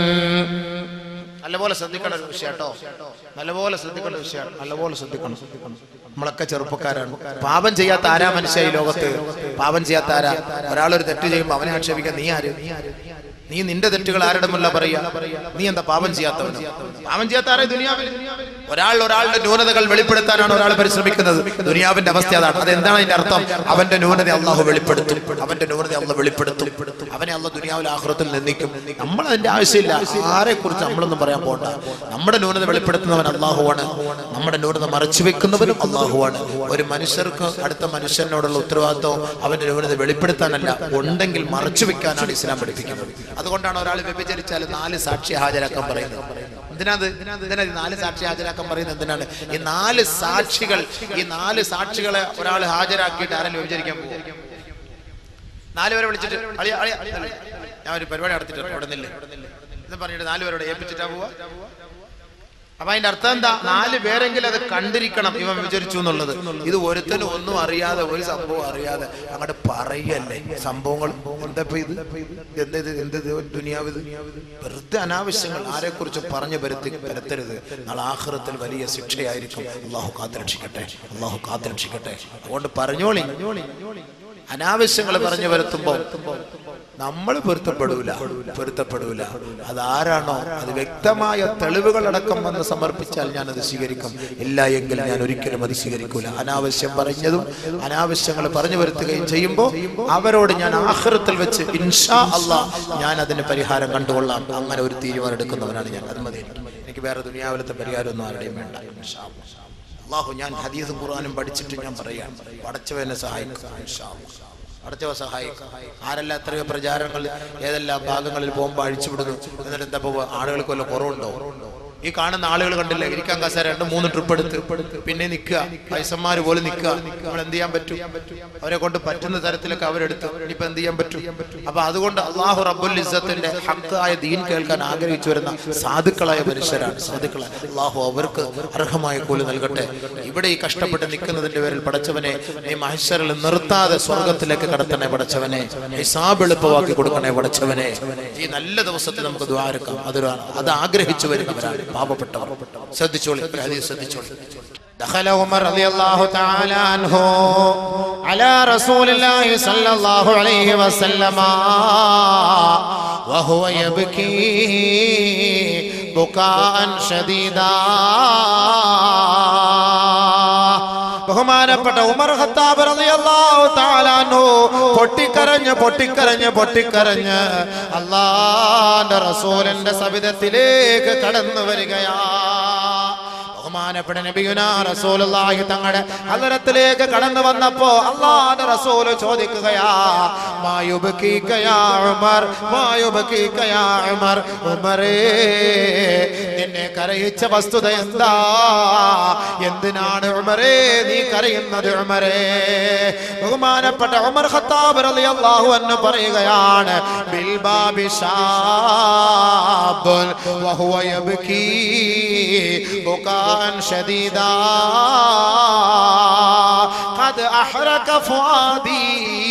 നല്ലപോലെ ശ്രദ്ധിക്കേണ്ട ഒരു വിഷയം കേട്ടോ നല്ലപോലെ ശ്രദ്ധിക്കേണ്ട വിഷയമാണ് നല്ലപോലെ ശ്രദ്ധിക്കണം നമ്മളൊക്കെ ചെറുപ്പക്കാരാണ് പാപം ചെയ്യാത്ത ആരാ മനുഷ്യ ഈ ലോകത്ത് പാപം ചെയ്യാത്ത ആരാ ഒരാളൊരു തെറ്റ് ചെയ്യുമ്പോൾ അവനെ ആക്ഷേപിക്കാൻ നീ ആര് നീ നിന്റെ തെറ്റുകൾ ആരുടെ മുല്ല പറയാ നീ എന്താ പാപം ചെയ്യാത്തവൻ പാപം ചെയ്യാത്ത ആരെ ദുനിയാവിൽ ഒരാൾ ഒരാളുടെ ന്യൂനതകൾ വെളിപ്പെടുത്താനാണ് ഒരാൾ പരിശ്രമിക്കുന്നത് ദുനിയാവിന്റെ അവസ്ഥ അതാണ് അതെന്താണ് അതിന്റെ അർത്ഥം അവന്റെ ന്യൂനത അള്ളാഹു വെളിപ്പെടുത്തും അവന്റെ ന്യൂനത അള്ള വെളിപ്പെടുത്തും അവനെ അള്ള ദുനിയാവിൽ ആഹ്റത്തിൽ നിന്ദിക്കും നമ്മൾ അതിന്റെ ആവശ്യമില്ല ആരെ കുറിച്ച് നമ്മളൊന്നും പറയാൻ പോകണ്ട നമ്മുടെ ന്യൂനത വെളിപ്പെടുത്തുന്നവൻ അള്ളാഹുവാണ് നമ്മുടെ ന്യൂനത മറച്ചു വെക്കുന്നവനും അള്ളാഹുവാണ് ഒരു മനുഷ്യർക്ക് അടുത്ത മനുഷ്യനോടുള്ള ഉത്തരവാദിത്വം അവന്റെ ന്യൂനത വെളിപ്പെടുത്താനല്ല ഉണ്ടെങ്കിൽ മറച്ചു വെക്കാനാണ് ഇസ്ലാം പഠിപ്പിക്കുന്നത് അതുകൊണ്ടാണ് ഒരാൾ വ്യഭിചരിച്ചാൽ നാല് സാക്ഷി ഹാജരാക്കാൻ പറയുന്നത് എന്തിനാത് എന്തിനാ ഈ നാല് സാക്ഷി ഹാജരാക്കാൻ അങ്ങനെയൊക്കെ പറയുന്നത് എന്തിനാണ് ഈ നാല് സാക്ഷികൾ ഈ നാല് സാക്ഷികളെ ഒരാൾ ഹാജരാക്കിയിട്ട് ആരെങ്കിലും വിചാരിക്കാൻ പോകും നാല് പേരെ വിളിച്ചിട്ട് അളിയ അളിയ അളിയ, ഞാൻ ഒരു പരിപാടി നടത്തിയിട്ട് അവിടെ നില്ല എന്ന് പറഞ്ഞിട്ട് നാല് പേരോട് ഏൽപ്പിച്ചിട്ടാ പോവാ അപ്പൊ അതിന്റെ അർത്ഥം എന്താ നാല് പേരെങ്കിലും അത് കണ്ടിരിക്കണം ഇവൻ വിചാരിച്ചു എന്നുള്ളത് ഇത് ഒരുത്തനും ഒന്നും അറിയാതെ ഒരു സംഭവം അറിയാതെ അങ്ങോട്ട് പറയല്ലേ സംഭവങ്ങൾ എന്താ ഇപ്പൊ ഇത് എന്താ ഇത് എന്ത് ഇത് ദുനിയാവ് ഇത് വെറുതെ അനാവശ്യങ്ങൾ ആരെ കുറിച്ച് പറഞ്ഞു പരത്തി പരത്തരുത് നാളെ ആഹ്റത്തിൽ വലിയ ശിക്ഷയായിരിക്കും അള്ളാഹു കാത്തുരക്ഷിക്കട്ടെ അള്ളാഹു കാത്തുരക്ഷിക്കട്ടെ അതുകൊണ്ട് പറഞ്ഞോളി അനാവശ്യങ്ങൾ പറഞ്ഞു വരുത്തുമ്പോ നമ്മൾ പൊരുത്തപ്പെടൂല പൊരുത്തപ്പെടൂല അതാരാണോ അത് വ്യക്തമായ തെളിവുകളടക്കം വന്ന് സമർപ്പിച്ചാൽ ഞാൻ അത് സ്വീകരിക്കും ഇല്ല എങ്കിൽ ഞാൻ ഒരിക്കലും അത് സ്വീകരിക്കൂല അനാവശ്യം പറഞ്ഞതും അനാവശ്യങ്ങൾ പറഞ്ഞു വരുത്തുകയും ചെയ്യുമ്പോൾ അവരോട് ഞാൻ ആഹ്റത്തിൽ വെച്ച് ഇൻഷാ അള്ളാ ഞാൻ അതിന് പരിഹാരം കണ്ടുകൊള്ളാം അങ്ങനെ ഒരു തീരുമാനം എടുക്കുന്നവനാണ് ഞാൻ അത് മതി എനിക്ക് വേറെ ദുനിയാവിലത്തെ പരിഹാരമൊന്നും ആരുടെയും വേണ്ട ഇൻഷാ അല്ലാ. അള്ളാഹു ഞാൻ ഹദീസും ഖുർആാനും പഠിച്ചിട്ട് ഞാൻ പറയാം പടച്ചവനെ സഹായിക്കും ഇൻഷാ അല്ലാ. പടച്ചവ സഹായിക്കും ആരെല്ലാം എത്രയോ പ്രചാരങ്ങൾ ഏതെല്ലാം ഭാഗങ്ങളിൽ പോകുമ്പോൾ അഴിച്ചുവിടുന്നു എന്നിട്ട് എന്താ ഇപ്പൊ ആളുകൾക്ക് വല്ല കുറവുണ്ടോ ഈ കാണുന്ന ആളുകൾ കണ്ടില്ലേ ഇരിക്കാൻ കസേര രണ്ട് മൂന്ന് ട്രിപ്പ് എടുത്ത് പിന്നെ നിൽക്കുക വയസ്സന്മാര് പോലെ നിൽക്കുക നമ്മൾ എന്ത് ചെയ്യാൻ പറ്റും അവരെ കൊണ്ട് പറ്റുന്ന തരത്തിലൊക്കെ അവരെടുത്ത് ഇനിയിപ്പോ എന്ത് ചെയ്യാൻ പറ്റും അപ്പൊ അതുകൊണ്ട് അള്ളാഹു റബ്ബുൽ ഇസ്സത്തിന്റെ ഹക്കായ ദീൻ കേൾക്കാൻ ആഗ്രഹിച്ചു വരുന്ന സാധുക്കളായ മനുഷ്യരാണ് സാധുക്കളായ അള്ളാഹു അവർക്ക് അർഹമായ കൂലി നൽകട്ടെ ഇവിടെ ഈ കഷ്ടപ്പെട്ട് നിൽക്കുന്നതിന്റെ പേരിൽ പടച്ചവനെ നീ മഹേശ്വരിൽ നിർത്താതെ സ്വർഗത്തിലേക്ക് കടത്തണേ പടച്ചവനെ ഹിസാബ് എളുപ്പമാക്കി കൊടുക്കണേ പടച്ചവനെ ഈ നല്ല ദിവസത്തിൽ നമുക്ക് ദ്വാരക്കാം അതൊരു അത് ആഗ്രഹിച്ചു വരുന്നവരാണ് പാവപ്പെട്ടവർ ശ്രദ്ധിച്ചോളി ഈ ഹദീസ് ശ്രദ്ധിച്ചോളി دخل عمر رضي الله تعالى عنه على رسول الله صلى الله عليه وسلم وهو يبكي بكاء شديدا ബഹുമാനപ്പെട്ട ഉമർ ഖത്താബ് റളിയല്ലാഹു തആല അൻഹു പൊട്ടിക്കരഞ്ഞ് പൊട്ടിക്കരഞ്ഞ് പൊട്ടിക്കരഞ്ഞ് അള്ളാന്റെ റസൂലിന്റെ സവിധത്തിലേക്ക് കടന്നു വരികയാ ബഹുമാനപ്പെട്ട നബിയുന റസൂലുള്ളാഹി തങ്ങളുടെ ഹദറത്തിലേക്ക് കടന്നു വന്നപ്പോ അള്ളാഹുവിന്റെ റസൂല് ചോദിക്കുകയാ മായുബകീക യാ ഉമർ മായുബകീക യാ ഉമർ ഉമറേ നിന്നെ കരയിച്ച വസ്തുത എന്താ എന്തിനാണ് ഉമറേ നീ കരയുന്നത് ഉമറേ ബഹുമാനപ്പെട്ട ഉമർ ഖത്താബ് റളിയല്ലാഹു അൻഹു പറയുകയാണ് ബിൽ ബാബി ശാബുൻ വഹുവ യബ്കീ ബുകാൻ ശദീദാ ഖദ് അഹ്റക ഫുആദി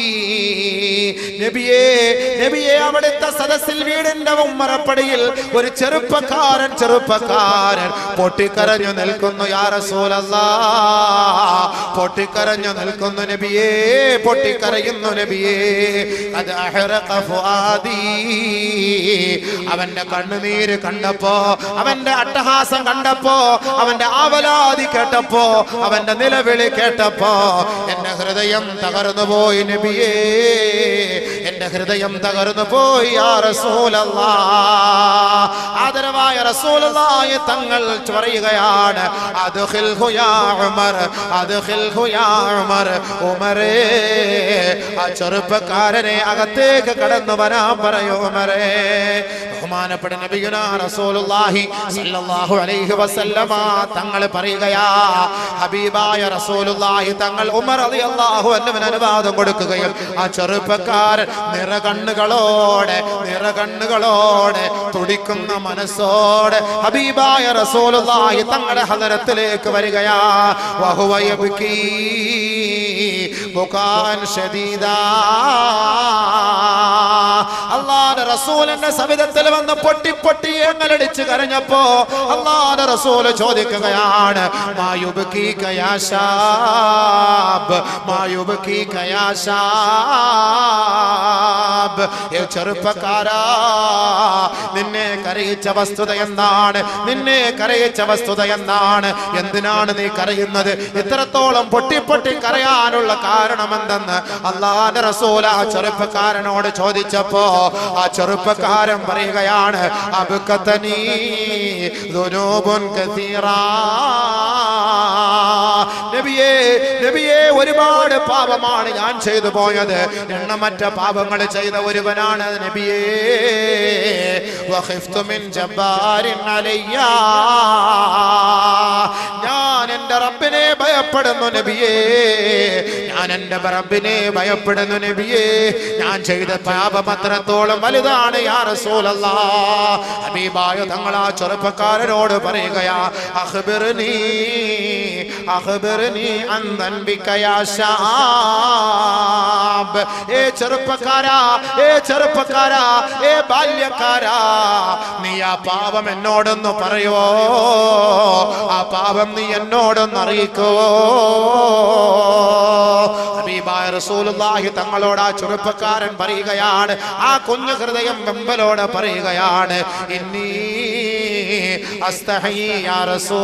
നബിയേ നബിയെ അവിടുത്തെ സദസ്സിൽ വീടിന്റെ ഉമ്മറപ്പടിയിൽ ഒരു ചെറുപ്പക്കാരൻ ചെറുപ്പക്കാരൻ പൊട്ടിക്കരഞ്ഞു നിൽക്കുന്നു യാ റസൂലല്ലാ പൊട്ടിക്കരഞ്ഞു നിൽക്കുന്നു നബിയേ പൊട്ടിക്കരയുന്നു നബിയേ അത് അഹ്റഖ ഫുആദി അവന്റെ കണ്ണുനീര് കണ്ടപ്പോ അവന്റെ അട്ടഹാസം കണ്ടപ്പോ അവന്റെ ആവലാതി കേട്ടപ്പോ അവന്റെ നിലവിളി കേട്ടപ്പോ എന്റെ ഹൃദയം തകർന്നു പോയി നബിയേ എന്റെ ഹൃദയം തകർന്നു പോയി യാ റസൂലല്ലാ ആദരവായ റസൂലല്ലാഹി തങ്ങൾ പറയുകയാണ് അദ്ഖിൽഹു യാ ഉമർ അദ്ഖിൽഹു യാ ഉമർ ഉമറേ ആ ചെറുപ്പക്കാരനെ അകത്തേക്ക് കടന്നു വരാൻ പറയൂ ഉമറേ ബഹുമാനപ്പെട്ട നബിയുനാ റസൂലുള്ളാഹി സല്ലല്ലാഹു അലൈഹി വസല്ലമ തങ്ങൾ പറയുകയാ ഹബീബായ റസൂലുള്ളാഹി തങ്ങൾ ഉമർ റളിയല്ലാഹു അൻഹുവിന് അനുവാദം കൊടുക്കുകയും ആ ചെറുപ്പക്കാരൻ നിറകണ്ണുകളോടെ നിറകണ്ണുകളോടെ തുടിക്കുന്ന മനസ്സോടെ ഹബീബായ റസൂലുള്ളാഹി തങ്ങളുടെ ഹദരത്തിലേക്ക് വരികയാ വഹുവ യബ്കീ ബുകാൻ ശദീദാ അള്ളാഹുവിന്റെ റസൂലിന്റെ സവിധത്തിൽ വന്ന് പൊട്ടി പൊട്ടി എങ്ങലടിച്ച് കരഞ്ഞപ്പോ അള്ളാഹുവിന്റെ റസൂല് ചോദിക്കുകയാണ് മായുബ്കീക യാ ശാബ് മായുബ്കീക യാ ശാബ് ഏ ചെറുപ്പക്കാരാ നിന്നെ കരയിച്ച വസ്തുത എന്താണ് നിന്നെ കരയിച്ച വസ്തുത എന്താണ് എന്തിനാണ് നീ കരയുന്നത് ഇത്രത്തോളം പൊട്ടി പൊട്ടി കരയാനുള്ള കാരണം എന്തെന്ന് അള്ളാന്റെ റസൂൽ ആ ചെറുപ്പക്കാരനോട് ചോദിച്ചപ്പോ ആ ചെറുപ്പക്കാരൻ പറയുകയാണ് അബുക്കത്തനീ ദുനൂബുൻ കസീറാ നബിയേ നബിയേ ഒരുപാട് പാപമാണ് ഞാൻ ചെയ്തു പോയത് എണ്ണമറ്റ പാപങ്ങൾ ചെയ്ത ഒരുവനാണ് നബിയേ വഖിഫ്തു മിൻ ജബ്ബാരിൻ അലയ്യ ഞാൻ എൻ്റെ റബ്ബിനെ ഭയപ്പെടുന്നു നബിയേ ഞാൻ എൻ്റെ റബ്ബിനെ ഭയപ്പെടുന്നു നബിയേ ഞാൻ ചെയ്ത പാപം അത്രത്തോളം വലുതാണ് യാ റസൂലല്ലാ ഹബീബായ തങ്ങൾ ആ ചെറുപ്പക്കാരനോട് പറയുകയാ അഖ്ബിർനി അഖ്ബിർനി അൻ ദൻബിക യാ ശാബ് ഏ ചെറുപ്പക്കാരാ ഏ ചെറുപ്പക്കാരാ ഏ ബാല്യക്കാരാ നീ ആ പാപം എന്നോടൊന്ന് പറയോ ആ പാപം നീ എന്നോടൊന്ന് അറിയിക്കോ ഹബീബായ റസൂലുള്ളാഹി തങ്ങളോട് ആ ചെറുപ്പക്കാരൻ പറയുകയാണ് ആ കുഞ്ഞു ഹൃദയം വെമ്പലോട് പറയുകയാണ് ഇന്നീ അസ്തഹി യാ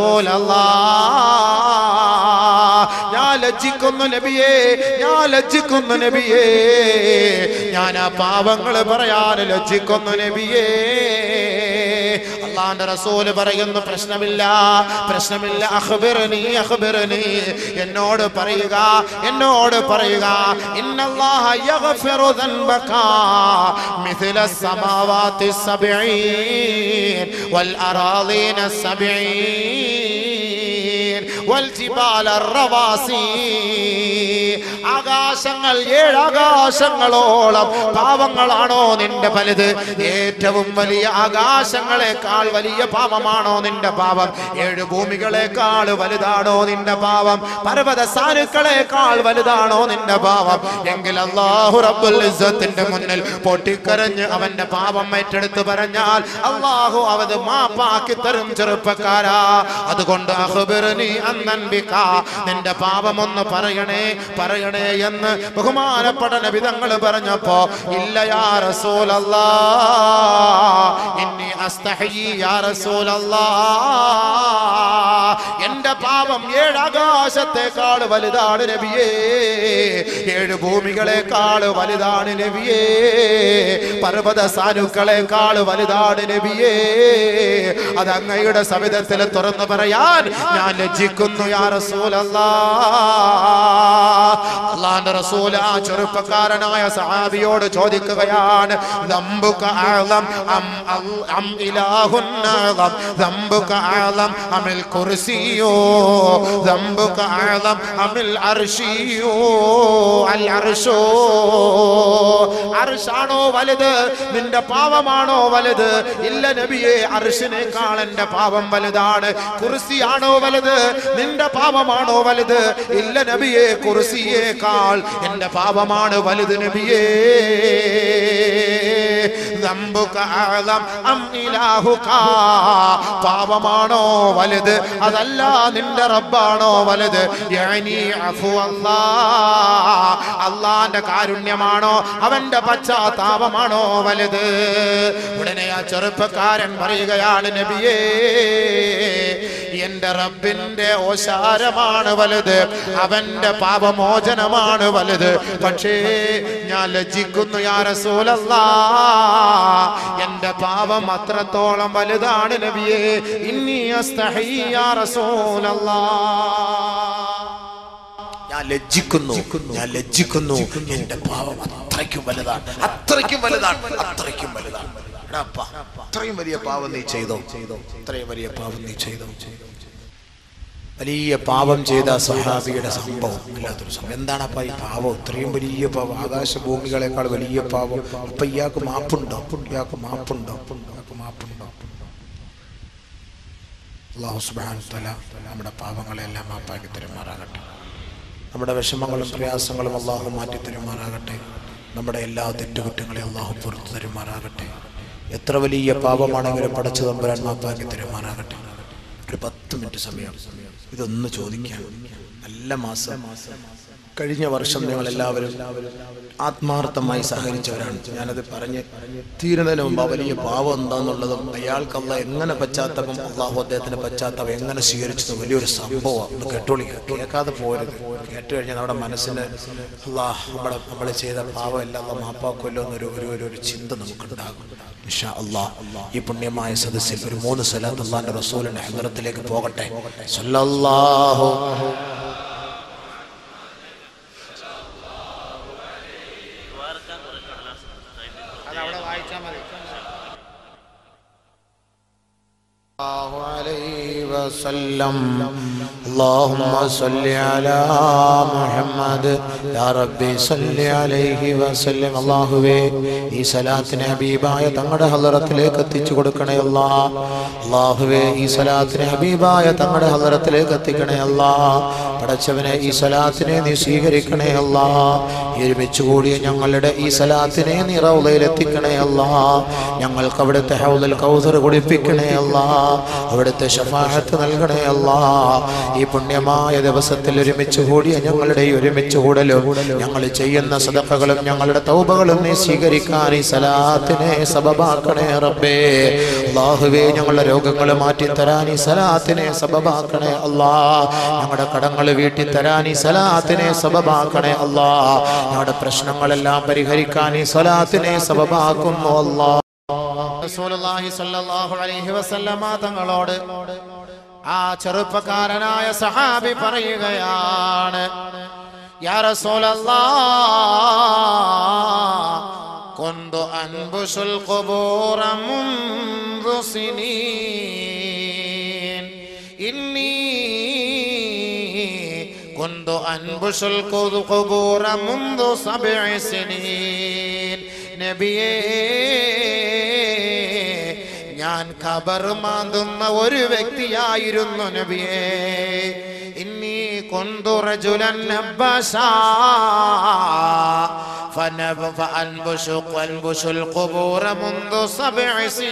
റസൂലല്ലാഹ് ഞാൻ ലജ്ജിക്കുന്നു നബിയേ ഞാൻ ലജ്ജിക്കുന്നു നബിയേ ഞാൻ ആ പാപങ്ങൾ പറയാൻ ലജ്ജിക്കുന്നു നബിയേ അള്ളാന്റെ റസൂല് പറയുന്നു പ്രശ്നമില്ല പ്രശ്നമില്ല അഖ്ബിർനി അഖ്ബിർനി എന്നോട് പറയുക എന്നോട് പറയുക ഇന്നല്ലാഹ യഗ്ഫിറു ദൻബക മിഥില السماوات السبعين والأراضين السبعين والجبال الرواسي ആകാശങ്ങൾ ഏഴാകാശങ്ങളോളം പാവങ്ങളാണോ നിന്റെ വലുത് ഏറ്റവും വലിയ ആകാശങ്ങളെക്കാൾ വലിയ പാപമാണോ നിന്റെ പാപം ഏഴ് ഭൂമികളെക്കാൾ വലുതാണോ നിന്റെ പാപം പർവ്വത സാനുക്കളെക്കാൾ വലുതാണോ നിന്റെ പാപം എങ്കിൽ അള്ളാഹു റബ്ബുൽ ഇസ്സത്തിന്റെ മുന്നിൽ പൊട്ടിക്കരഞ്ഞ് അവന്റെ പാപം ഏറ്റെടുത്ത് പറഞ്ഞാൽ അള്ളാഹു അവത് മാപ്പാക്കി തരും ചെറുപ്പക്കാരാ അതുകൊണ്ട് അഖ്ബിർനി അന്നൻബിക നിന്റെ പാപം ഒന്ന് പറയണേ പറയണേ എന്ന് ബഹുമാനപ്പെട്ട നബിതങ്ങൾ പറഞ്ഞപ്പോ ഇല്ല യാ റസൂലല്ലാ ഇന്നി അസ്തഹയി യാ റസൂലല്ലാ എന്റെ പാപം ഏഴാകാശത്തെക്കാൾ വലുതാണ് നബിയേ ഏഴ് ഭൂമികളെക്കാൾ വലുതാണ് നബിയേ പർവ്വത സാനുക്കളെക്കാൾ വലുതാണ് നബിയേ അത് അങ്ങയുടെ സവിധത്തിൽ തുറന്നു പറയാൻ ഞാൻ ലജ്ജിക്കുന്നു യാ റസൂലല്ലാ അള്ളാന്റെ റസൂൽ ആ ചെറുപ്പക്കാരനായ സഹാബിയോട് ചോദിക്കുകയാണ് ദംബുക അഅ്ലം അം അൽ- അം ഇലാഹുൻ അഅ്ലം ദംബുക അഅ്ലം അമിൽ കുർസിയോ ദംബുക അഅ്ലം അമിൽ അർശിയോ അൽ അർശോ അർശാണോ വലുത് നിന്റെ പാവമാണോ വലുത് ഇല്ല നബിയെ അർഷിനേക്കാൾ എന്റെ പാപം വലുതാണ് കുർസിയാണോ വലുത് നിന്റെ പാപമാണോ വലുത് ഇല്ല നബിയെ കുർസിയേക്കാൾ എന്റെ പാപമാണ് വലുത് നബിയേ ദംബുക അഅ്ലം അം ഇലാഹുക പാപമാണോ വലുത് അതല്ല നിന്റെ റബ്ബാണോ വലുത് യഅനി അഫു അല്ലാ അള്ളാന്റെ കാരുണ്യമാണോ അവന്റെ പശ്ചാത്താപമാണോ വലുത് ഉടനെ ആ ചെറുപ്പക്കാരൻ പറയുകയാണ് നബിയേ എന്റെ റബ്ബിന്റെ ഓശാരമാണ് വലുത് അവന്റെ പാപമോചനമാണ് വലുത് പക്ഷേ ഞാൻ ലജ്ജിക്കുന്നു യാ റസൂലല്ലാ എന്റെ പാപം അത്രത്തോളം വലുതാണ് നബിയേ ഇന്നി അസ്തഹി യാ റസൂലല്ലാ ഞാൻ ലജ്ജിക്കുന്നു ഞാൻ ലജ്ജിക്കുന്നു എന്റെ പാപം അത്രയ്ക്കും വലുതാണ് അത്രയ്ക്കും വലുതാണ് അത്രയ്ക്കും വലുതാണ് എടാ അപ്പാ, അത്രയും വലിയ പാപം നീ ചെയ്തോ ചെയ്തോ അത്രയും വലിയ പാപം നീ ചെയ്തോ വലിയ പാപം ചെയ്ത സഹാബിയുടെ സംഭവം വല്ലാത്തൊരു സംഭവം എന്താണ് അപ്പ ഈ പാപം ഇത്രയും വലിയ പാപം ആകാശഭൂമികളെക്കാൾ വലിയ പാപം അപ്പൊ ഇയാൾക്ക് മാപ്പുണ്ടോ ഇയാൾക്ക് മാപ്പുണ്ടോ ഇയാൾക്ക് മാപ്പുണ്ടോ അള്ളാഹു സുബാൻ തല നമ്മുടെ പാപങ്ങളെല്ലാം മാപ്പാക്കി തരുമാറാകട്ടെ നമ്മുടെ വിഷമങ്ങളും പ്രയാസങ്ങളും അള്ളാഹു മാറ്റി തരുമാറാകട്ടെ നമ്മുടെ എല്ലാ തെറ്റുകുറ്റങ്ങളെയും അള്ളാഹു പുറത്തു തരുമാറാകട്ടെ എത്ര വലിയ പാപമാണെങ്കിലും പടച്ചു തമ്പുരാൻ മാപ്പാക്കി തരുമാറാകട്ടെ ഒരു പത്ത് മിനിറ്റ് സമയം ഇതൊന്ന് ചോദിക്കാം നല്ല മാസം കഴിഞ്ഞ വർഷം നിങ്ങൾ എല്ലാവരും ആത്മാർത്ഥമായി സഹകരിച്ചവരാണ് ഞാനത് പറഞ്ഞ് തീരുന്നതിന് മുമ്പ് ആ വലിയ പാവം എന്താന്നുള്ളതും അയാൾക്കല്ല എങ്ങനെ പശ്ചാത്തലം അള്ളാഹു അദ്ദേഹത്തിന്റെ പശ്ചാത്തലം എങ്ങനെ സ്വീകരിച്ചത് വലിയൊരു സംഭവം ഒന്ന് കേട്ടോളി കേൾക്കാതെ പോരുത് കേട്ട് കഴിഞ്ഞാൽ നമ്മുടെ മനസ്സിന് അള്ളാഹ് നമ്മുടെ നമ്മൾ ചെയ്ത പാവം എല്ലാം അള്ളാഹ് മാപ്പാക്കുമല്ലോ എന്നൊരു ഒരു ഒരു ഒരു ചിന്ത നമുക്കുണ്ടാകും ഇൻഷാ അള്ളാഹ് ഈ പുണ്യമായ സദസ്സിൽ ഒരു മൂന്ന് സ്ഥലത്ത് അള്ളാഹിന്റെ റസൂലിന്റെ ഹദ്റത്തിലേക്ക് പോകട്ടെ സല്ലല്ലാഹു الله عليه وسلم اللهم صل على محمد يا ربي صل عليه وسلم അല്ലാഹുവേ ഈ സലാത്തിനെ ഹബീബായ തങ്ങളുടെ ഹലറത്തിലേക്ക് എത്തിച്ചു കൊടുക്കണേ അല്ലാ അല്ലാഹുവേ ഈ സലാത്തിനെ ഹബീബായ തങ്ങളുടെ ഹലറത്തിലേക്ക് എത്തിക്കണേ അല്ലാ പടച്ചവനെ ഈ സലാത്തിനെ നീ സ്വീകരിക്കണേ അല്ലാ ഈ ഒരുമിച്ച് കൂടിയ ഞങ്ങളുടെ ഈ സലാത്തിനെ നീ റൗലയിൽ എത്തിക്കണേ അല്ലാ ഞങ്ങൾക്ക് അവിടുത്തെ ഹൗലൽ കൗസർ കുടിപ്പിക്കണേ അല്ലാ അവിടുത്തെ ഷഫാഹത്ത് നൽകണേ അല്ലാ ഈ പുണ്യമായ ദിവസത്തിൽ ഒരുമിച്ച് കൂടിയ ഞങ്ങളുടെ ഈ ഒരുമിച്ച് കൂടലും ഞങ്ങൾ ചെയ്യുന്ന സദഫകളും ഞങ്ങളുടെ തൗബകളും നീ സ്വീകരിക്കാൻ ഈ സലാത്തിനെ സബബാക്കണേ റബ്ബേ അള്ളാഹുവേ ഞങ്ങളുടെ രോഗങ്ങൾ മാറ്റി തരാൻ ഈ സലാത്തിനെ സബബാക്കണേ അല്ലാ ഞങ്ങളുടെ കടങ്ങൾ വീട്ടി തരാൻ ഈ സലാത്തിനെ സബബാക്കണേ അല്ലാ ഞങ്ങളുടെ പ്രശ്നങ്ങളെല്ലാം പരിഹരിക്കാൻ ഈ സലാത്തിനെ സബബാക്കുന്നു അല്ലാ റസൂലുള്ളാഹി സ്വല്ലല്ലാഹു അലൈഹി വസല്ലമ തങ്ങളോട് ആ ചെറുപ്പക്കാരനായ സഹാബി പറയുകയാണ് യാ റസൂലല്ലാഹ് كنت أنبش القبور منذ سنين إني كنت أنبش القبور منذ سبع سنين നബിയേ ഞാൻ ഖബർ മാന്തുന്ന ഒരു വ്യക്തിയായിരുന്നു നബിയേ ഇന്നി കൊന്തുറജുലൻ അബ്ബസാ فنب- فأنبش وأنبش القبور منذ سبع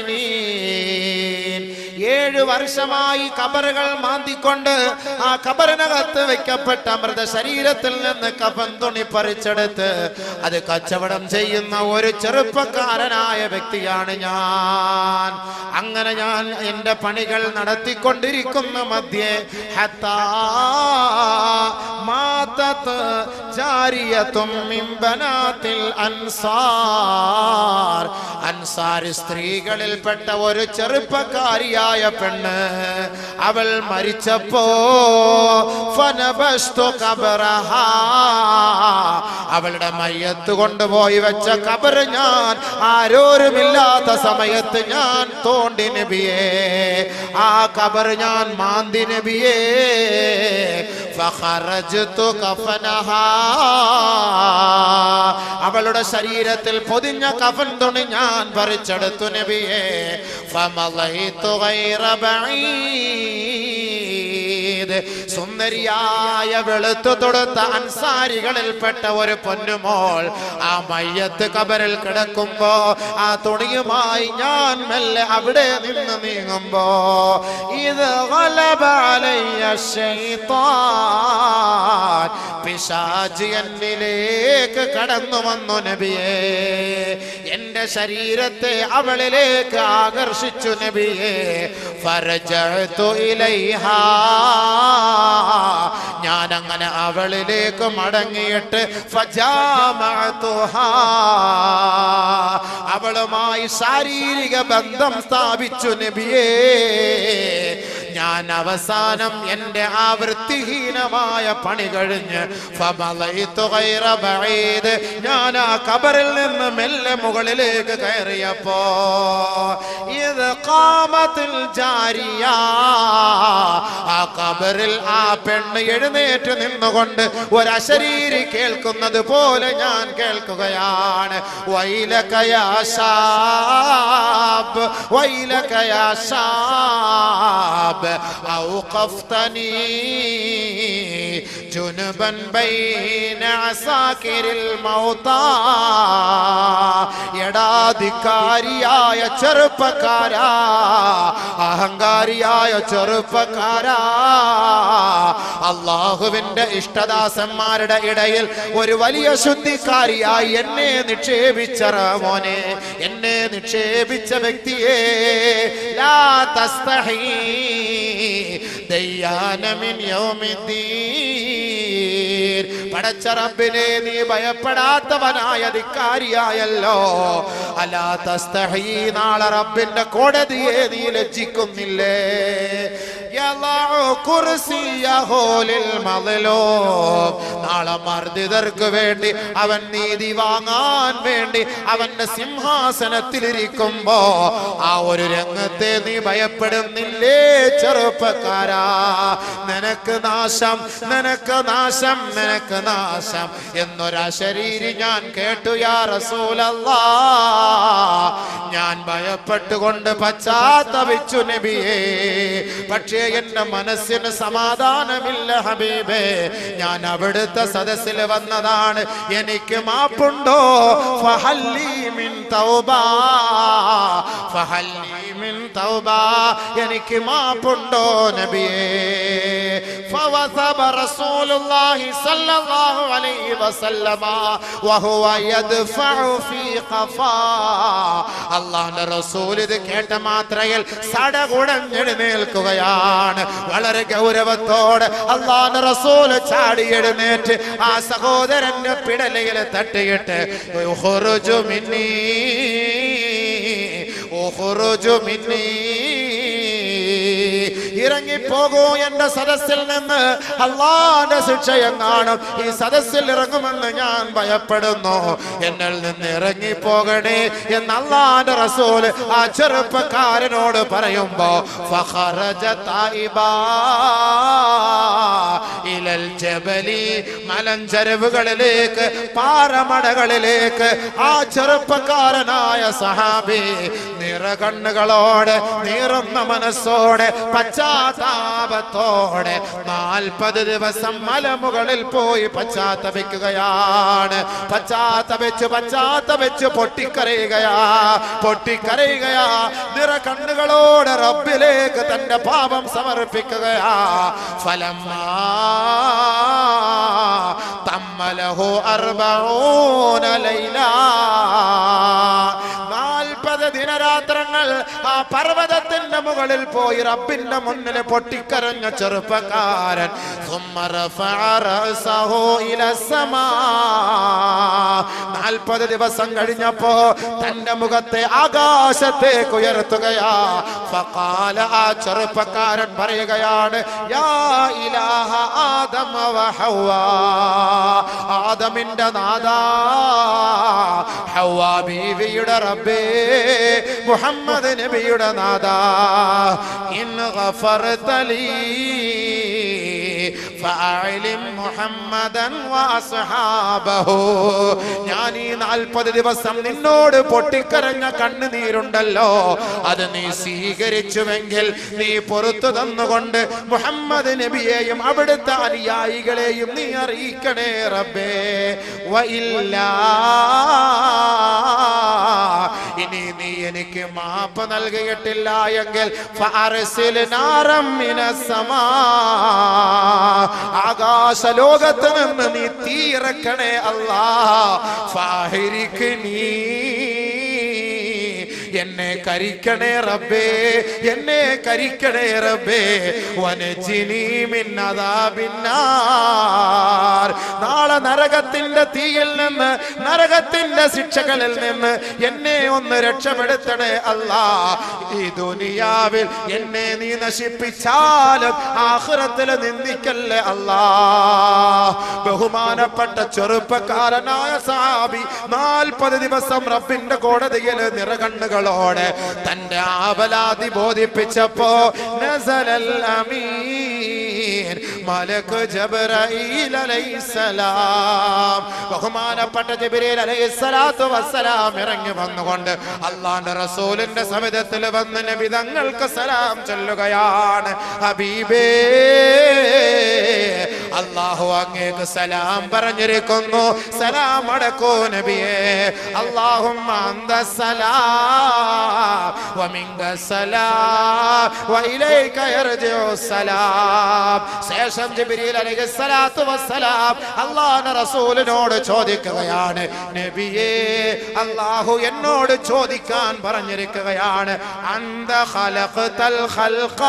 سنين ഏഴ് വർഷമായി കബറുകൾ മാന്തിക്കൊണ്ട് ആ കബറിനകത്ത് വെക്കപ്പെട്ട മൃതശരീരത്തിൽ നിന്ന് കഫൻ തുണി പറിച്ചെടുത്ത് അത് കച്ചവടം ചെയ്യുന്ന ഒരു ചെറുപ്പക്കാരനായ വ്യക്തിയാണ് ഞാൻ അങ്ങനെ ഞാൻ എൻ്റെ പണികൾ നടത്തിക്കൊണ്ടിരിക്കുന്ന മധ്യേ ഹത്താ മാതത്ത് ജാരിയത്തും മിൻ ബനാത്തിൽ അൻസാർ അൻസാർ സ്ത്രീകളിൽപ്പെട്ട ഒരു ചെറുപ്പക്കാരിയായ പെണ്ണ് അവൾ മരിച്ചപ്പോ ഫനബസ്തു ഖബറഹാ. അവളുടെ മയ്യത്ത് കൊണ്ടുപോയി വെച്ച കബർ ഞാൻ ആരോരുമില്ലാത്ത സമയത്ത് ഞാൻ തോണ്ടി നബിയേ ആ കബർ ഞാൻ മാന്തി നബിയേ ഫഖറജ്തു കഫനഹാ. അവളുടെ ശരീരത്തിൽ പൊതിഞ്ഞ കഫൻ തുണി ഞാൻ പറിച്ചെടുത്തു നബിയേ ഫമളൈതു ഗൈറ ബഈദ്. സുന്ദരിയായ വെളുത്തു തൊടുത്ത അൻസാരികളിൽപ്പെട്ട ഒരു പൊന്നുമോൾ ആ മയ്യത്ത് കബറിൽ കിടക്കുമ്പോ ആ തുണിയുമായി ഞാൻ മെല്ലെ അവിടെ നിന്ന് നീങ്ങുമ്പോ ഇത് ഗലബ അലയ്യ ശൈത്താൻ. പിശാച് എന്നിലേക്ക് കടന്നു വന്നു നബിയേ എന്റെ ശരീരത്തെ അവളിലേക്ക് ആകർഷിച്ചു നബിയേ ഫറജഅ്തു ഇലൈഹാ ഞാൻ അങ്ങനെ അവളിലേക്ക് മടങ്ങിയിട്ട് ഫജാമഅ്തുഹാ. അവളുമായി ശാരീരിക ബന്ധം സ്ഥാപിച്ചു നബിയേ ഞാൻ അവസാനം എന്റെ ആ വൃത്തിഹീനമായ പണി കഴിഞ്ഞ് ഫമളൈതു ഗൈറ ബഈദ്. ഞാൻ ആ കബറിൽ നിന്ന് മെല്ലെ മുകളിലേക്ക് കയറിയപ്പോ ഇത് കാമത്തിൽ ജാരിയ ആ കബറിൽ ആ പെണ്ണ് എഴുന്നേറ്റ് നിന്നുകൊണ്ട് ഒരശരീരി കേൾക്കുന്നത് പോലെ ഞാൻ കേൾക്കുകയാണ് വൈലകയാ ശാബ് വൈലകയാ ശാബ് ഔഖഫ്തനി ജുനുബൻ ബൈന അസാകിരിൽ മൗതാ എടാധികാരിയായ ചെറുപ്പക്കാരാ അഹങ്കാരിയായ ചെറുപ്പക്കാരാ അള്ളാഹുവിന്റെ ഇഷ്ടദാസന്മാരുടെ ഇടയിൽ ഒരു വലിയ ശുദ്ധിക്കാരിയായി എന്നെ നിക്ഷേപിച്ച മോനെ എന്നെ നിക്ഷേപിച്ച വ്യക്തിയെ ലാ തസ്തഹീ ദയ്യാന മിൻ യൗമിദ്ദീൻ പടച്ച റബ്ബിനെ നീ ഭയപ്പെടാത്തവനായ ധിക്കാരിയായല്ലോ അലാ തസ്തഹീ നാളെ റബ്ബിന്റെ കോടതിയെ നീ ലജ്ജിക്കുന്നില്ലേ യളഉ കുർസിയഹു ലിൽ മദ്ലൂം നാളെ മർദ്ദിതർക്ക് വേണ്ടി അവൻ നീതി വാങ്ങാൻ വേണ്ടി അവന്റെ സിംഹാസനത്തിലിരിക്കുമ്പോ ആ ഒരു രംഗത്തെ നീ ഭയപ്പെടുന്നില്ലേ ചെറുപ്പക്കാരാ നിനക്ക് നാശം നിനക്ക് നാശം നിനക്ക് നാശം എന്നൊരാ ശരീരി ഞാൻ കേട്ടു യാ റസൂലല്ലാ ഞാൻ ഭയപ്പെട്ടുകൊണ്ട് പശ്ചാത്തപിച്ചു നബിയേ പക്ഷേ എന്റെ മനസ്സിന് സമാധാനമില്ല ഹബീബേ ഞാൻ അവിടുത്തെ സദസ്സിൽ വന്നതാണ് എനിക്ക് മാപ്പുണ്ടോ ഫഹല്ലി മിൻ തൗബാ ഫഹല്ലി മിൻ തൗബാ എനിക്ക് മാപ്പുണ്ടോ നബിയേ فوثب رسول الله صلى الله عليه وسلم وهو يدفع في قفا അള്ളാന്റെ റസൂൽ ഇത് കേട്ട മാത്രയിൽ സടകുടഞ്ഞെഴുന്നേൽക്കുകയാണ് വളരെ ഗൗരവത്തോടെ അള്ളാന്റെ റസൂൽ ചാടി എഴുന്നേറ്റ് ആ സഹോദരന്റെ പിടലയിൽ തട്ടിയിട്ട് ഉഖ്റുജു മിന്നീ ഉഖ്റുജു മിന്നീ ഇറങ്ങിപ്പോകൂ എന്റെ സദസ്സിൽ നിന്ന് അള്ളാന്റെ ശിക്ഷയം കാണും ഈ സദസ്സിൽ ഇറങ്ങുമെന്ന് ഞാൻ ഭയപ്പെടുന്നു എന്നിൽ നിന്ന് ഇറങ്ങിപ്പോകണേ എന്ന് അള്ളാന്റെ റസൂൽ ആ ചെറുപ്പക്കാരനോട് പറയുമ്പോ ഫഖറജ തായിബാ ഇലൽ ജബലി മലഞ്ചരവുകളിലേക്ക് പാറമടകളിലേക്ക് ആ ചെറുപ്പക്കാരനായ സഹാബി നിറകണ്ണുകളോടെ നീറുന്ന മനസ്സോടെ പശ്ചാത്താപത്തോടെ നാൽപ്പത് ദിവസം മലമുകളിൽ പോയി പശ്ചാത്തപിക്കുകയാണ് പശ്ചാത്തപിച്ച് പശ്ചാത്തപിച്ച് പൊട്ടിക്കരയുകയാ പൊട്ടിക്കരയുകയാ നിറ കണ്ണുകളോടെ റബ്ബിലേക്ക് തന്റെ പാപം സമർപ്പിക്കുകയാ ഫലമാ തമ്മലഹു അർബഊന ലൈലാ നാൽപ്പത് ദിനരാത്രങ്ങൾ ആ പർവ്വതത്തിന്റെ മുകളിൽ പോയി റബ്ബിന്റെ മുന്നിൽ പൊട്ടിക്കരഞ്ഞ ചെറുപ്പക്കാരൻ ثم رفع رأسه إلى السماء. നാൽപ്പത് ദിവസം കഴിഞ്ഞപ്പോ തന്റെ മുഖത്തെ ആകാശത്തേക്ക് ഉയർത്തുകയാ ഫഖാല ആ ചെറുപ്പക്കാരൻ പറയുകയാണ് യാ ഇലാഹ ആദമ വഹവ്വ ആദമിന്റെ നാദാ ഹവ്വ ബീവിയുടെ റബ്ബേ മുഹമ്മദ് നബിയുടെ നാദാ ഇൻ ഗഫർതലി ഫഅലിം മുഹമ്മദൻ വഅസ്ഹാബഹു ഞാൻ ഈ നാൽപ്പത് ദിവസം നിന്നോട് പൊട്ടിക്കരഞ്ഞ കണ്ണുനീരുണ്ടല്ലോ അത് നീ സ്വീകരിച്ചുവെങ്കിൽ നീ പുറത്തു തന്നുകൊണ്ട് മുഹമ്മദ് നബിയെയും അവിടുത്തെ അനുയായികളെയും നീ അറിയിക്കണേ റബ്ബേ വഇല്ലാ ഇനി നീ എനിക്ക് മാപ്പ് നൽകിയിട്ടില്ല എങ്കിൽ ഫഅർസിൽ നാറം മിനസ്സമാ. ആകാശ ലോകത്ത് നിന്ന് നീ തീറക്കണേ അല്ലാ ഫാഹിരിക്ക് നീ എന്നെ കരിക്കണേ റബ്ബേ എന്നെ കരിക്കണേ റബ്ബേ വനജിനി മിന്നതാപിന്നാർ നാളെ നരകത്തിന്റെ തീയിൽ നിന്ന് നരകത്തിന്റെ ശിക്ഷകളിൽ നിന്ന് എന്നെ ഒന്ന് രക്ഷപ്പെടുത്തണേ അല്ലാ ഈ ദുനിയാവിൽ എന്നെ നീ നശിപ്പിച്ചാലും ആഹ്റത്തിൽ നിന്ദിക്കല്ലേ അല്ലാ ബഹുമാനപ്പെട്ട ചെറുപ്പക്കാരനായ സാബി നാൽപ്പത് ദിവസം റബ്ബിന്റെ കോടതിയിൽ നിറകണ്ണുകളോടെ തന്റെ ആവലാതി ബോധിപ്പിച്ചപ്പോ നസലൽ അമീൻ മലക്ക് ജബ്രഈൽ അലൈഹിസ്സലാം ബഹുമാനപ്പെട്ട ജിബ്രീൽ അലൈഹിസ്സലാത്തു വസ്സലാം ഇറങ്ങി വന്നുകൊണ്ട് അള്ളാന്റെ റസൂലിന്റെ സമിതത്തിൽ വന്ന് നബി തങ്ങൾക്ക് സലാം ചൊല്ലുകയാണ് ഹബീബേ അള്ളാഹു അങ്ങേക്ക് സലാം പറഞ്ഞിരിക്കുന്നു സലാം അടക്കോ നബിയേ അള്ളാഹും ومنك السلام وإليك يرجع السلام ശേഷം ജിബ്രീൽ അലൈഹിസ്സലാത്തു വസ്സലാം അള്ളാഹുവിന്റെ റസൂലിനോട് ചോദിക്കുകയാണ് നബിയേ അള്ളാഹു എന്നോട് ചോദിക്കാൻ പറഞ്ഞിരിക്കുകയാണ് അന്ത ഖലഖതൽ ഖൽഖ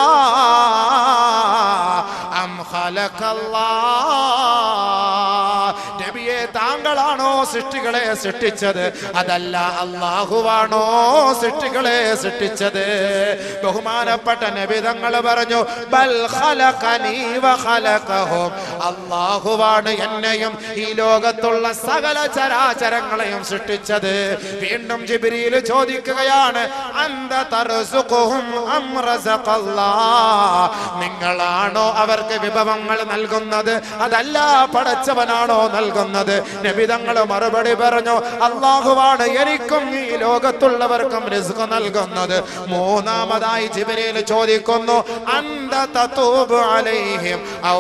അം ഖലഖല്ലാഹ് നബിയേ താങ്കളാണോ സൃഷ്ടികളെ സൃഷ്ടിച്ചത് അതല്ല അള്ളാഹുവാണോ സൃഷ്ടികളെ സൃഷ്ടിച്ചത് ബഹുമാനപ്പെട്ട നബി തങ്ങൾ പറഞ്ഞു ബൽ ഖലഖനീ വ ഖലഖഹും അള്ളാഹുവാണ് എന്നെയും ഈ ലോകത്തുള്ള സകല ചരാചരങ്ങളെയും സൃഷ്ടിച്ചത് വീണ്ടും ജിബ്രീൽ ചോദിക്കുകയാണ് അന്ത തർസുഖുഹും അം റസഖല്ലാഹ് നിങ്ങളാണോ അവർക്ക് വിഭവങ്ങൾ നൽകുന്നത് അതല്ല പടച്ചവനാണോ നൽകുന്നത് നബിതങ്ങൾ മറുപടി പറഞ്ഞു അള്ളാഹുവാണ് എനിക്കും ഈ ലോകത്തുള്ളവർക്കും റിസ്ക് നൽകുന്നത് മൂന്നാമതായി ജിബിരിയിൽ ചോദിക്കുന്നു അന്ത തതൂബു അലൈഹിം ഔ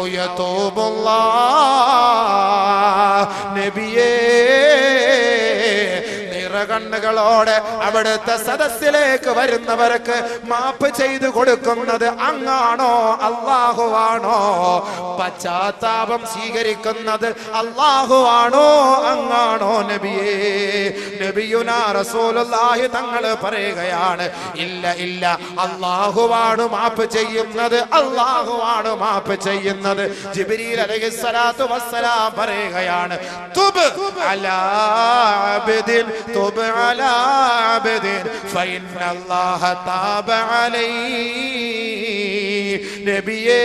യതൂബുല്ലാഹ് നബിയേ നിറകണ്ണുകളോടെ അവിടുത്തെ സദസ്സിലേക്ക് വരുന്നവർക്ക് മാപ്പ് ചെയ്തു കൊടുക്കുന്നത് അങ്ങാണോ അള്ളാഹുവാണോ പശ്ചാത്താപം സ്വീകരിക്കുന്നത് അള്ളാഹുവാണോ അങ്ങാണോ നബിയേ നബിയുനാ റസൂലുള്ളാഹി തങ്ങൾ പറയുകയാണ് ഇല്ല ഇല്ല അള്ളാഹുവാണ് മാപ്പ് ചെയ്യുന്നത് അള്ളാഹുവാണ് മാപ്പ് ചെയ്യുന്നത് ജിബ്രീൽ അലൈഹിസ്സലാത്തു വസ്സലാം പറയുകയാണ് തുബ് അലാ അബ്ദിൻ തുബ് അലാ അബ്ദിൻ ഫഇന്ന അല്ലാഹ താബ അലൈഹി നബിയേ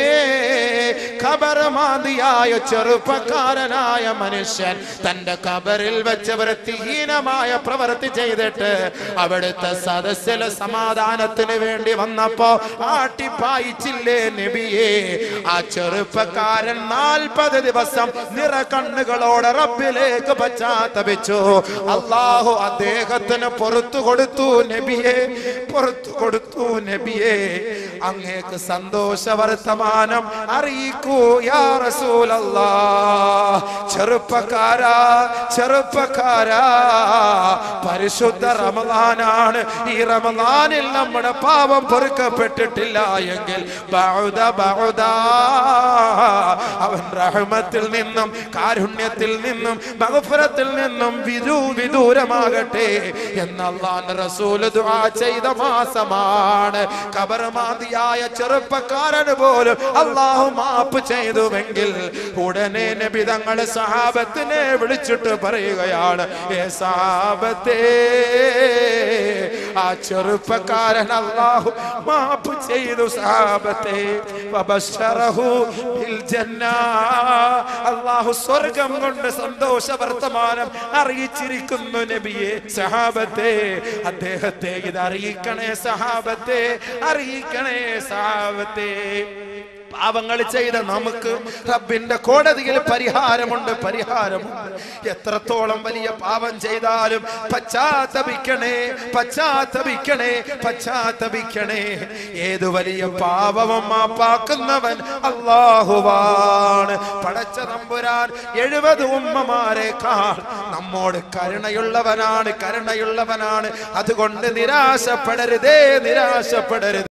ഖബർമാതിയായ ചെറുപ്പക്കാരനായ മനുഷ്യൻ തന്റെ ഖബറിൽ വെച്ച് വൃത്തിഹീനമായ പ്രവൃത്തി ചെയ്തിട്ട് അവിടുത്തെ സദസ്സിലെ സമാധാനത്തിന് വേണ്ടി വന്നപ്പോ ആട്ടിപ്പായിച്ചില്ലേ നബിയേ ആ ചെറുപ്പക്കാരൻ നാൽപ്പത് ദിവസം നിറകണ്ണുകളോടെ റബ്ബിലേക്ക് പശ്ചാത്തപിച്ചു അള്ളാഹു അദ്ദേഹത്തിന് പുറത്തു കൊടുത്തു നബിയെ പുറത്തു കൊടുത്തു നബിയെ അങ്ങേക്ക് സന്തോഷ വർത്തമാനം അറിയിക്കൂ യാ റസൂലല്ലാ ചെറുപ്പക്കാരാ ചെറുപ്പക്കാരാ പരിശുദ്ധ റമദാനാണ് ഈ റമദാനിൽ നമ്മുടെ പാപം പൊറുക്കപ്പെട്ടിട്ടില്ല എങ്കിൽ ബഅുദ ബഅുദ അവൻ റഹ്മത്തിൽ നിന്നും കാരുണ്യത്തിൽ നിന്നും മഗ്ഫിറത്തിൽ നിന്നും വിദൂ വിദൂരമാകട്ടെ എന്ന് അല്ലാഹുവിന്റെ റസൂൽ ദുആ ചെയ്ത മാസമാണ് കബർമാതിയായ ചെറുപ്പക്കാരന് പോലും അള്ളാഹു മാപ്പ് ചെയ്തുവെങ്കിൽ ഉടനെ നബി തങ്ങളെ സഹാബത്തിനെ വിളിച്ചിട്ട് പറയുകയാണ് ഏ സഹാബത്തേ ആ ചെറുപ്പക്കാരൻ അള്ളാഹു മാപ്പ് ചെയ്തു സഹാബത്തെ വബശ്ശറഹു ബിൽ ജന്ന അള്ളാഹു സ്വർഗം കൊണ്ട് സന്തോഷ വർത്തമാനം അറിയിച്ചിരിക്കുന്നു നബിയെ സഹാബത്തെ അദ്ദേഹത്തെ ഇത് അറിയിക്കണേ സഹാബത്തെ അറിയിക്കണേ സഹാബത്തെ പാപങ്ങൾ ചെയ്ത നമുക്ക് റബ്ബിന്റെ കോടതിയിൽ പരിഹാരമുണ്ട് പരിഹാരമുണ്ട് എത്രത്തോളം വലിയ പാപം ചെയ്താലും പശ്ചാത്തപിക്കണേ പശ്ചാത്തപിക്കണേ പശ്ചാത്തപിക്കണേ ഏതു വലിയ പാപവും മാപ്പാക്കുന്നവൻ അള്ളാഹുവാണ് പടച്ച തമ്പുരാൻ എഴുപത് ഉമ്മമാരെക്കാൾ നമ്മോട് കരുണയുള്ളവനാണ് കരുണയുള്ളവനാണ് അതുകൊണ്ട് നിരാശപ്പെടരുതേ നിരാശപ്പെടരുത്